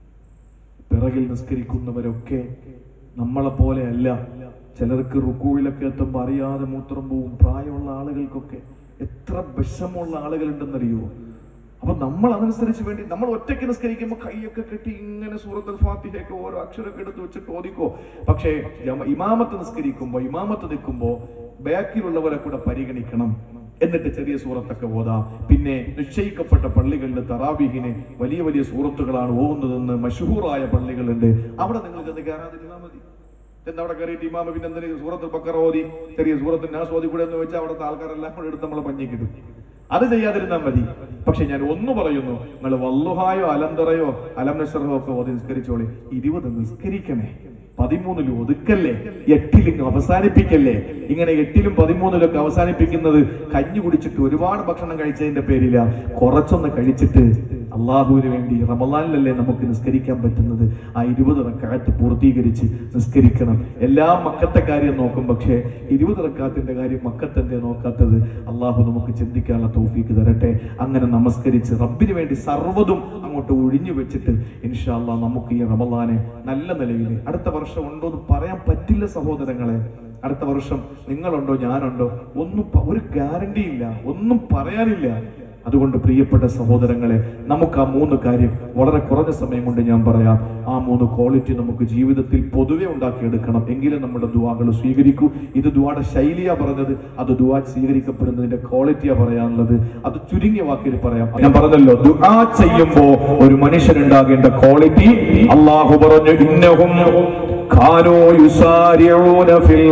പിറകിൽ നിസ്കരിക്കുന്നവരൊക്കെ നമ്മളെ പോലെ അല്ല ചിലർക്ക് റുക്കൂവിലൊക്കെ എത്തുമ്പോൾ അറിയാതെ മൂത്രം പോവും പ്രായമുള്ള ആളുകൾക്കൊക്കെ എത്ര വിഷമുള്ള ആളുകളുണ്ടെന്നറിയോ അപ്പൊ നമ്മൾ അതനുസരിച്ച് വേണ്ടി നമ്മൾ ഒറ്റയ്ക്ക് നിസ്കരിക്കുമ്പോൾ കൈയൊക്കെ കെട്ടി ഇങ്ങനെ സൂറത്തുൽ ഫാത്തിഹയൊക്കെ ഓരോ അക്ഷരമൊക്കെ എടുത്ത് വെച്ചിട്ട് ഓദിക്കോ പക്ഷേ ജമ- ഇമാമത്ത് നിസ്കരിക്കുമ്പോ ഇമാമത്ത് നിൽക്കുമ്പോ ബാക്കിലുള്ളവരെ കൂടെ പരിഗണിക്കണം എന്നിട്ട് ചെറിയ സൂറത്തൊക്കെ ഓതാം പിന്നെ നിശ്ചയിക്കപ്പെട്ട പള്ളികളിൽ തറാവീഹിന് വലിയ വലിയ സൂറത്തുകളാണ് ഓതുന്നതെന്ന് മഷഹൂറായ പള്ളികളുണ്ട് അവിടെ നിങ്ങൾ ചെന്ന് കയറാതിരുന്നാൽ മതി എന്താ അവിടെ കയറിയിട്ട് ഇമാമ പിന്നെ എന്തിനു സൂറത്ത് ബക്കറ ഓതി ചെറിയ സൂറത്ത് നാസ് ഓതി കൂടെ എന്ന് വെച്ചാൽ അവിടുത്തെ ആൾക്കാരെല്ലാം കൂടെ എടുത്ത് നമ്മളെ പഞ്ഞിക്കിടും അത് ചെയ്യാതിരുന്നാൽ മതി പക്ഷെ ഞാൻ ഒന്ന് പറയുന്നു നിങ്ങൾ വല്ലുഹായോ അലന്തറയോ അലം നഷറോ ഒക്കെ ഓതി നിസ്കരിച്ചോളി ഇരുപത് നിസ്കരിക്കണേ പതിമൂന്നിൽ ഒതുക്കല്ലേ എട്ടിലും അവസാനിപ്പിക്കല്ലേ ഇങ്ങനെ എട്ടിലും പതിമൂന്നിലും ഒക്കെ അവസാനിപ്പിക്കുന്നത് കഞ്ഞി കുടിച്ചിട്ട് ഒരുപാട് ഭക്ഷണം കഴിച്ചതിന്റെ പേരില കുറച്ചൊന്ന് കഴിച്ചിട്ട് അള്ളാഹുവിന് വേണ്ടി റമലാനിലല്ലേ നമുക്ക് നിസ്കരിക്കാൻ പറ്റുന്നത് ആ ഇരുപത് റക്കാത്ത് പൂർത്തീകരിച്ച് നിസ്കരിക്കണം എല്ലാ മക്കത്തെ കാര്യം നോക്കും പക്ഷേ ഇരുപത് റക്കാത്തിന്റെ കാര്യം മക്കത്തെന്തേ നോക്കാത്തത് അള്ളാഹു നമുക്ക് ചിന്തിക്കാനുള്ള തൗഫീക്ക് തരട്ടെ അങ്ങനെ നമസ്കരിച്ച് റബ്ബിന് വേണ്ടി സർവ്വതും അങ്ങോട്ട് ഒഴിഞ്ഞു വെച്ചിട്ട് ഇൻഷാല്ല നമുക്ക് ഈ റമലാനെ നല്ല നിലയിൽ അടുത്ത വർഷം ഉണ്ടോ എന്ന് പറയാൻ പറ്റില്ല സഹോദരങ്ങളെ അടുത്ത വർഷം നിങ്ങളുണ്ടോ ഞാനുണ്ടോ ഒന്നും പ- ഒരു ഗ്യാരണ്ടി ഇല്ല ഒന്നും പറയാനില്ല അതുകൊണ്ട് പ്രിയപ്പെട്ട സഹോദരങ്ങളെ നമുക്ക് ആ മൂന്ന് കാര്യം വളരെ കുറഞ്ഞ സമയം കൊണ്ട് ഞാൻ പറയാം ആ മൂന്ന് ക്വാളിറ്റി നമുക്ക് ജീവിതത്തിൽ പൊതുവെ ഉണ്ടാക്കിയെടുക്കണം എങ്കിലും നമ്മുടെ ദുവാകൾ സ്വീകരിക്കൂ ഇത് ദുവാടെ ശൈലിയാ പറഞ്ഞത് അത് ദുവാ സ്വീകരിക്കപ്പെടുന്നതിന്റെ ക്വാളിറ്റിയാ പറയാനുള്ളത് അത് ചുരുങ്ങിയ വാക്കിൽ പറയാം ഞാൻ പറഞ്ഞല്ലോ ദുആ ചെയ്യുമ്പോ ഒരു മനുഷ്യനുണ്ടാകേണ്ട ക്വാളിറ്റി അള്ളാഹു പറഞ്ഞു ഇന്നഹും കാനോ യുസാരിഊന ഫിൽ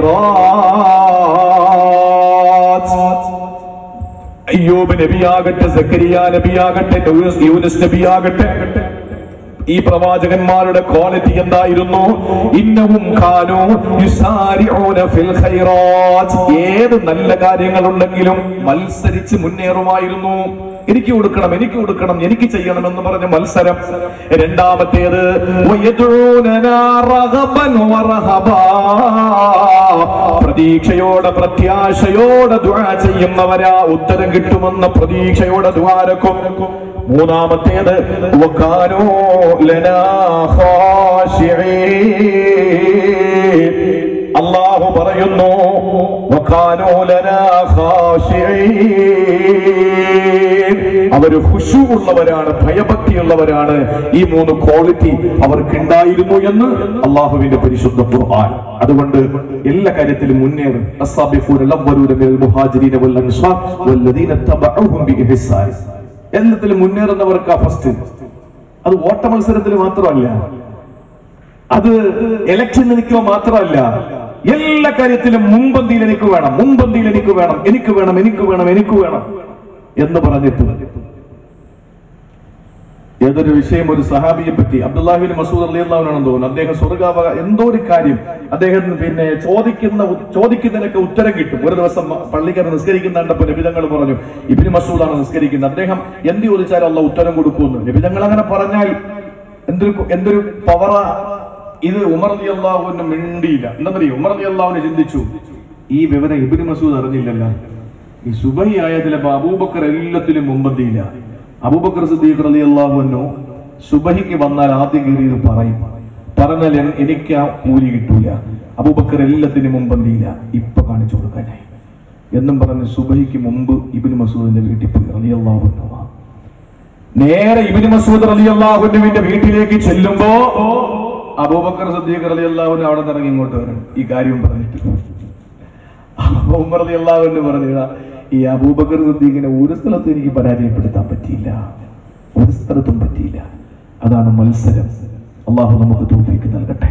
ഖൈറാത്ത് അയ്യൂബ് നബിയാകട്ടെ സക്കരിയ നബിയാകട്ടെ യൂനുസ് യൂനുസ് നബിയാകട്ടെ ഈ പ്രവാചകന്മാരുടെ ക്വാളിറ്റി എന്തായിരുന്നു ഇന്നവും ഖാനു യുസാരിഊന ഫിൽ ഖൈറാത്ത് ഏത് നല്ല കാര്യങ്ങളുണ്ടെങ്കിലും മത്സരിച്ച് മുന്നേറുമായിരുന്നു എനിക്ക് കൊടുക്കണം എനിക്ക് കൊടുക്കണം എനിക്ക് ചെയ്യണം എന്ന് പറഞ്ഞ മത്സരം രണ്ടാമത്തേത് വയദൂനനാ റഗബൻ വറഹബാ. പ്രതീക്ഷയോടെ പ്രത്യാശയോടെ ദുആ ചെയ്യുന്നവരാ ഉത്തരം കിട്ടുമെന്ന പ്രതീക്ഷയോടെ ദ്വാരക്കും മൂന്നാമത്തേത് വകാനൂ ലനാ ഖാശിഈൻ. അള്ളാഹു പറയുന്നു വകാനൂ ലനാ ഖാശിഈൻ. അവര് ഖുശൂ ഉള്ളവരാണ് ഭയഭക്തിയുള്ളവരാണ് ഈ മൂന്ന് ക്വാളിറ്റി അവർക്ക് ഉണ്ടായിരുന്നു എന്ന് അള്ളാഹുവിന്റെ പരിശുദ്ധ ഖുർആൻ അതുകൊണ്ട് എല്ലാ കാര്യത്തിലും മുന്നേറും അസ്സാബിഖൂന ലവ്വലൂന മിനൽ മുഹാജിരീന വൽ അൻസാർ വല്ലദീന തബഉഹും ബിഇഹ്സാൻ എല്ലാത്തിലും മുന്നേറുന്നവർക്കാ ഫസ്റ്റ് അത് വോട്ട മത്സരത്തിൽ മാത്രമല്ല അത് ഇലക്ഷൻ നിൽക്കുക മാത്രമല്ല എല്ലാ കാര്യത്തിലും മുൻപന്തിയിൽ എനിക്ക് വേണം മുൻപന്തിയിൽ എനിക്ക് വേണം എനിക്ക് വേണം എനിക്ക് വേണം എനിക്ക് വേണം എന്ന് പറഞ്ഞിട്ട് ഏതൊരു വിഷയം ഒരു സഹാബിയെ പറ്റി അബ്ദുല്ലാഹിബിൻ മസൂദ് അള്ളിയാണെന്ന് തോന്നുന്നു അദ്ദേഹം സ്വർഗാവക എന്തോ ഒരു കാര്യം അദ്ദേഹം പിന്നെ ചോദിക്കുന്ന ഉ- ചോദിക്കുന്നതിനൊക്കെ ഉത്തരം കിട്ടും ഒരു ദിവസം പള്ളിക്കാരൻ നിസ്കരിക്കുന്ന കണ്ടപ്പോ നബിതങ്ങൾ പറഞ്ഞു ഇബിന് മസൂദാണ് നിസ്കരിക്കുന്നത് അദ്ദേഹം എന്ത് ചോദിച്ചാലും അള്ള ഉത്തരം കൊടുക്കുമെന്ന് നബിതങ്ങൾ അങ്ങനെ പറഞ്ഞാൽ എന്തൊരു എന്തൊരു പവറ ഇത് ഉമർ അലി അള്ളാഹുവിന് മിണ്ടിയില്ല എന്താണെന്നറിയോ ഉമർ അലി അള്ളാഹുവിനെ ചിന്തിച്ചു ഈ വിവരം ഇബിന് മസൂദ് അറിഞ്ഞില്ലല്ലോ ഈ സുബഹി ആയതിലെ അബൂബക്കർ എല്ലാത്തിലും മുമ്പന്തിയില്ല അബൂബക്കർ സിദ്ദീഖ് അലി അള്ളാഹുവിനു സുബഹിക്ക് വന്നാൽ ആദ്യം കയറി ഇത് പറയും പറഞ്ഞാൽ എൻ- എനിക്ക് ആ കൂലി കിട്ടൂല അബൂബക്കർ എല്ലാത്തിനും മുമ്പന്തിയില്ല ഇപ്പൊ കാണിച്ചു കൊടുക്കാനായി എന്നും പറഞ്ഞ് സുബഹിക്ക് മുമ്പ് ഇബിന് മസൂദിന്റെ വീട്ടിൽ പോയി അലി അള്ളാഹുവിനു നേരെ ഇബിന് മസൂദ് അലി അള്ളാഹുവിന്റെ വീട്ടിലേക്ക് ചെല്ലുമ്പോ അബൂബക്കർ സദ്ദീഖ് അലി അള്ളാഹുവിന് അവിടെ നിന്ന് ഇറങ്ങി ഇങ്ങോട്ട് വരണം ഈ കാര്യം പറഞ്ഞിട്ട് അപ്പൊ ഉമർ അലി അള്ളാഹുവിന് പറഞ്ഞതാ ഈ അബൂബക്കർ സദ്ദീഖിനെ ഒരു സ്ഥലത്തും എനിക്ക് പരാജയപ്പെടുത്താൻ പറ്റിയില്ല ഒരു സ്ഥലത്തും പറ്റിയില്ല അതാണ് മത്സരം അള്ളാഹു നമുക്ക് തോഫിക്ക് നൽകട്ടെ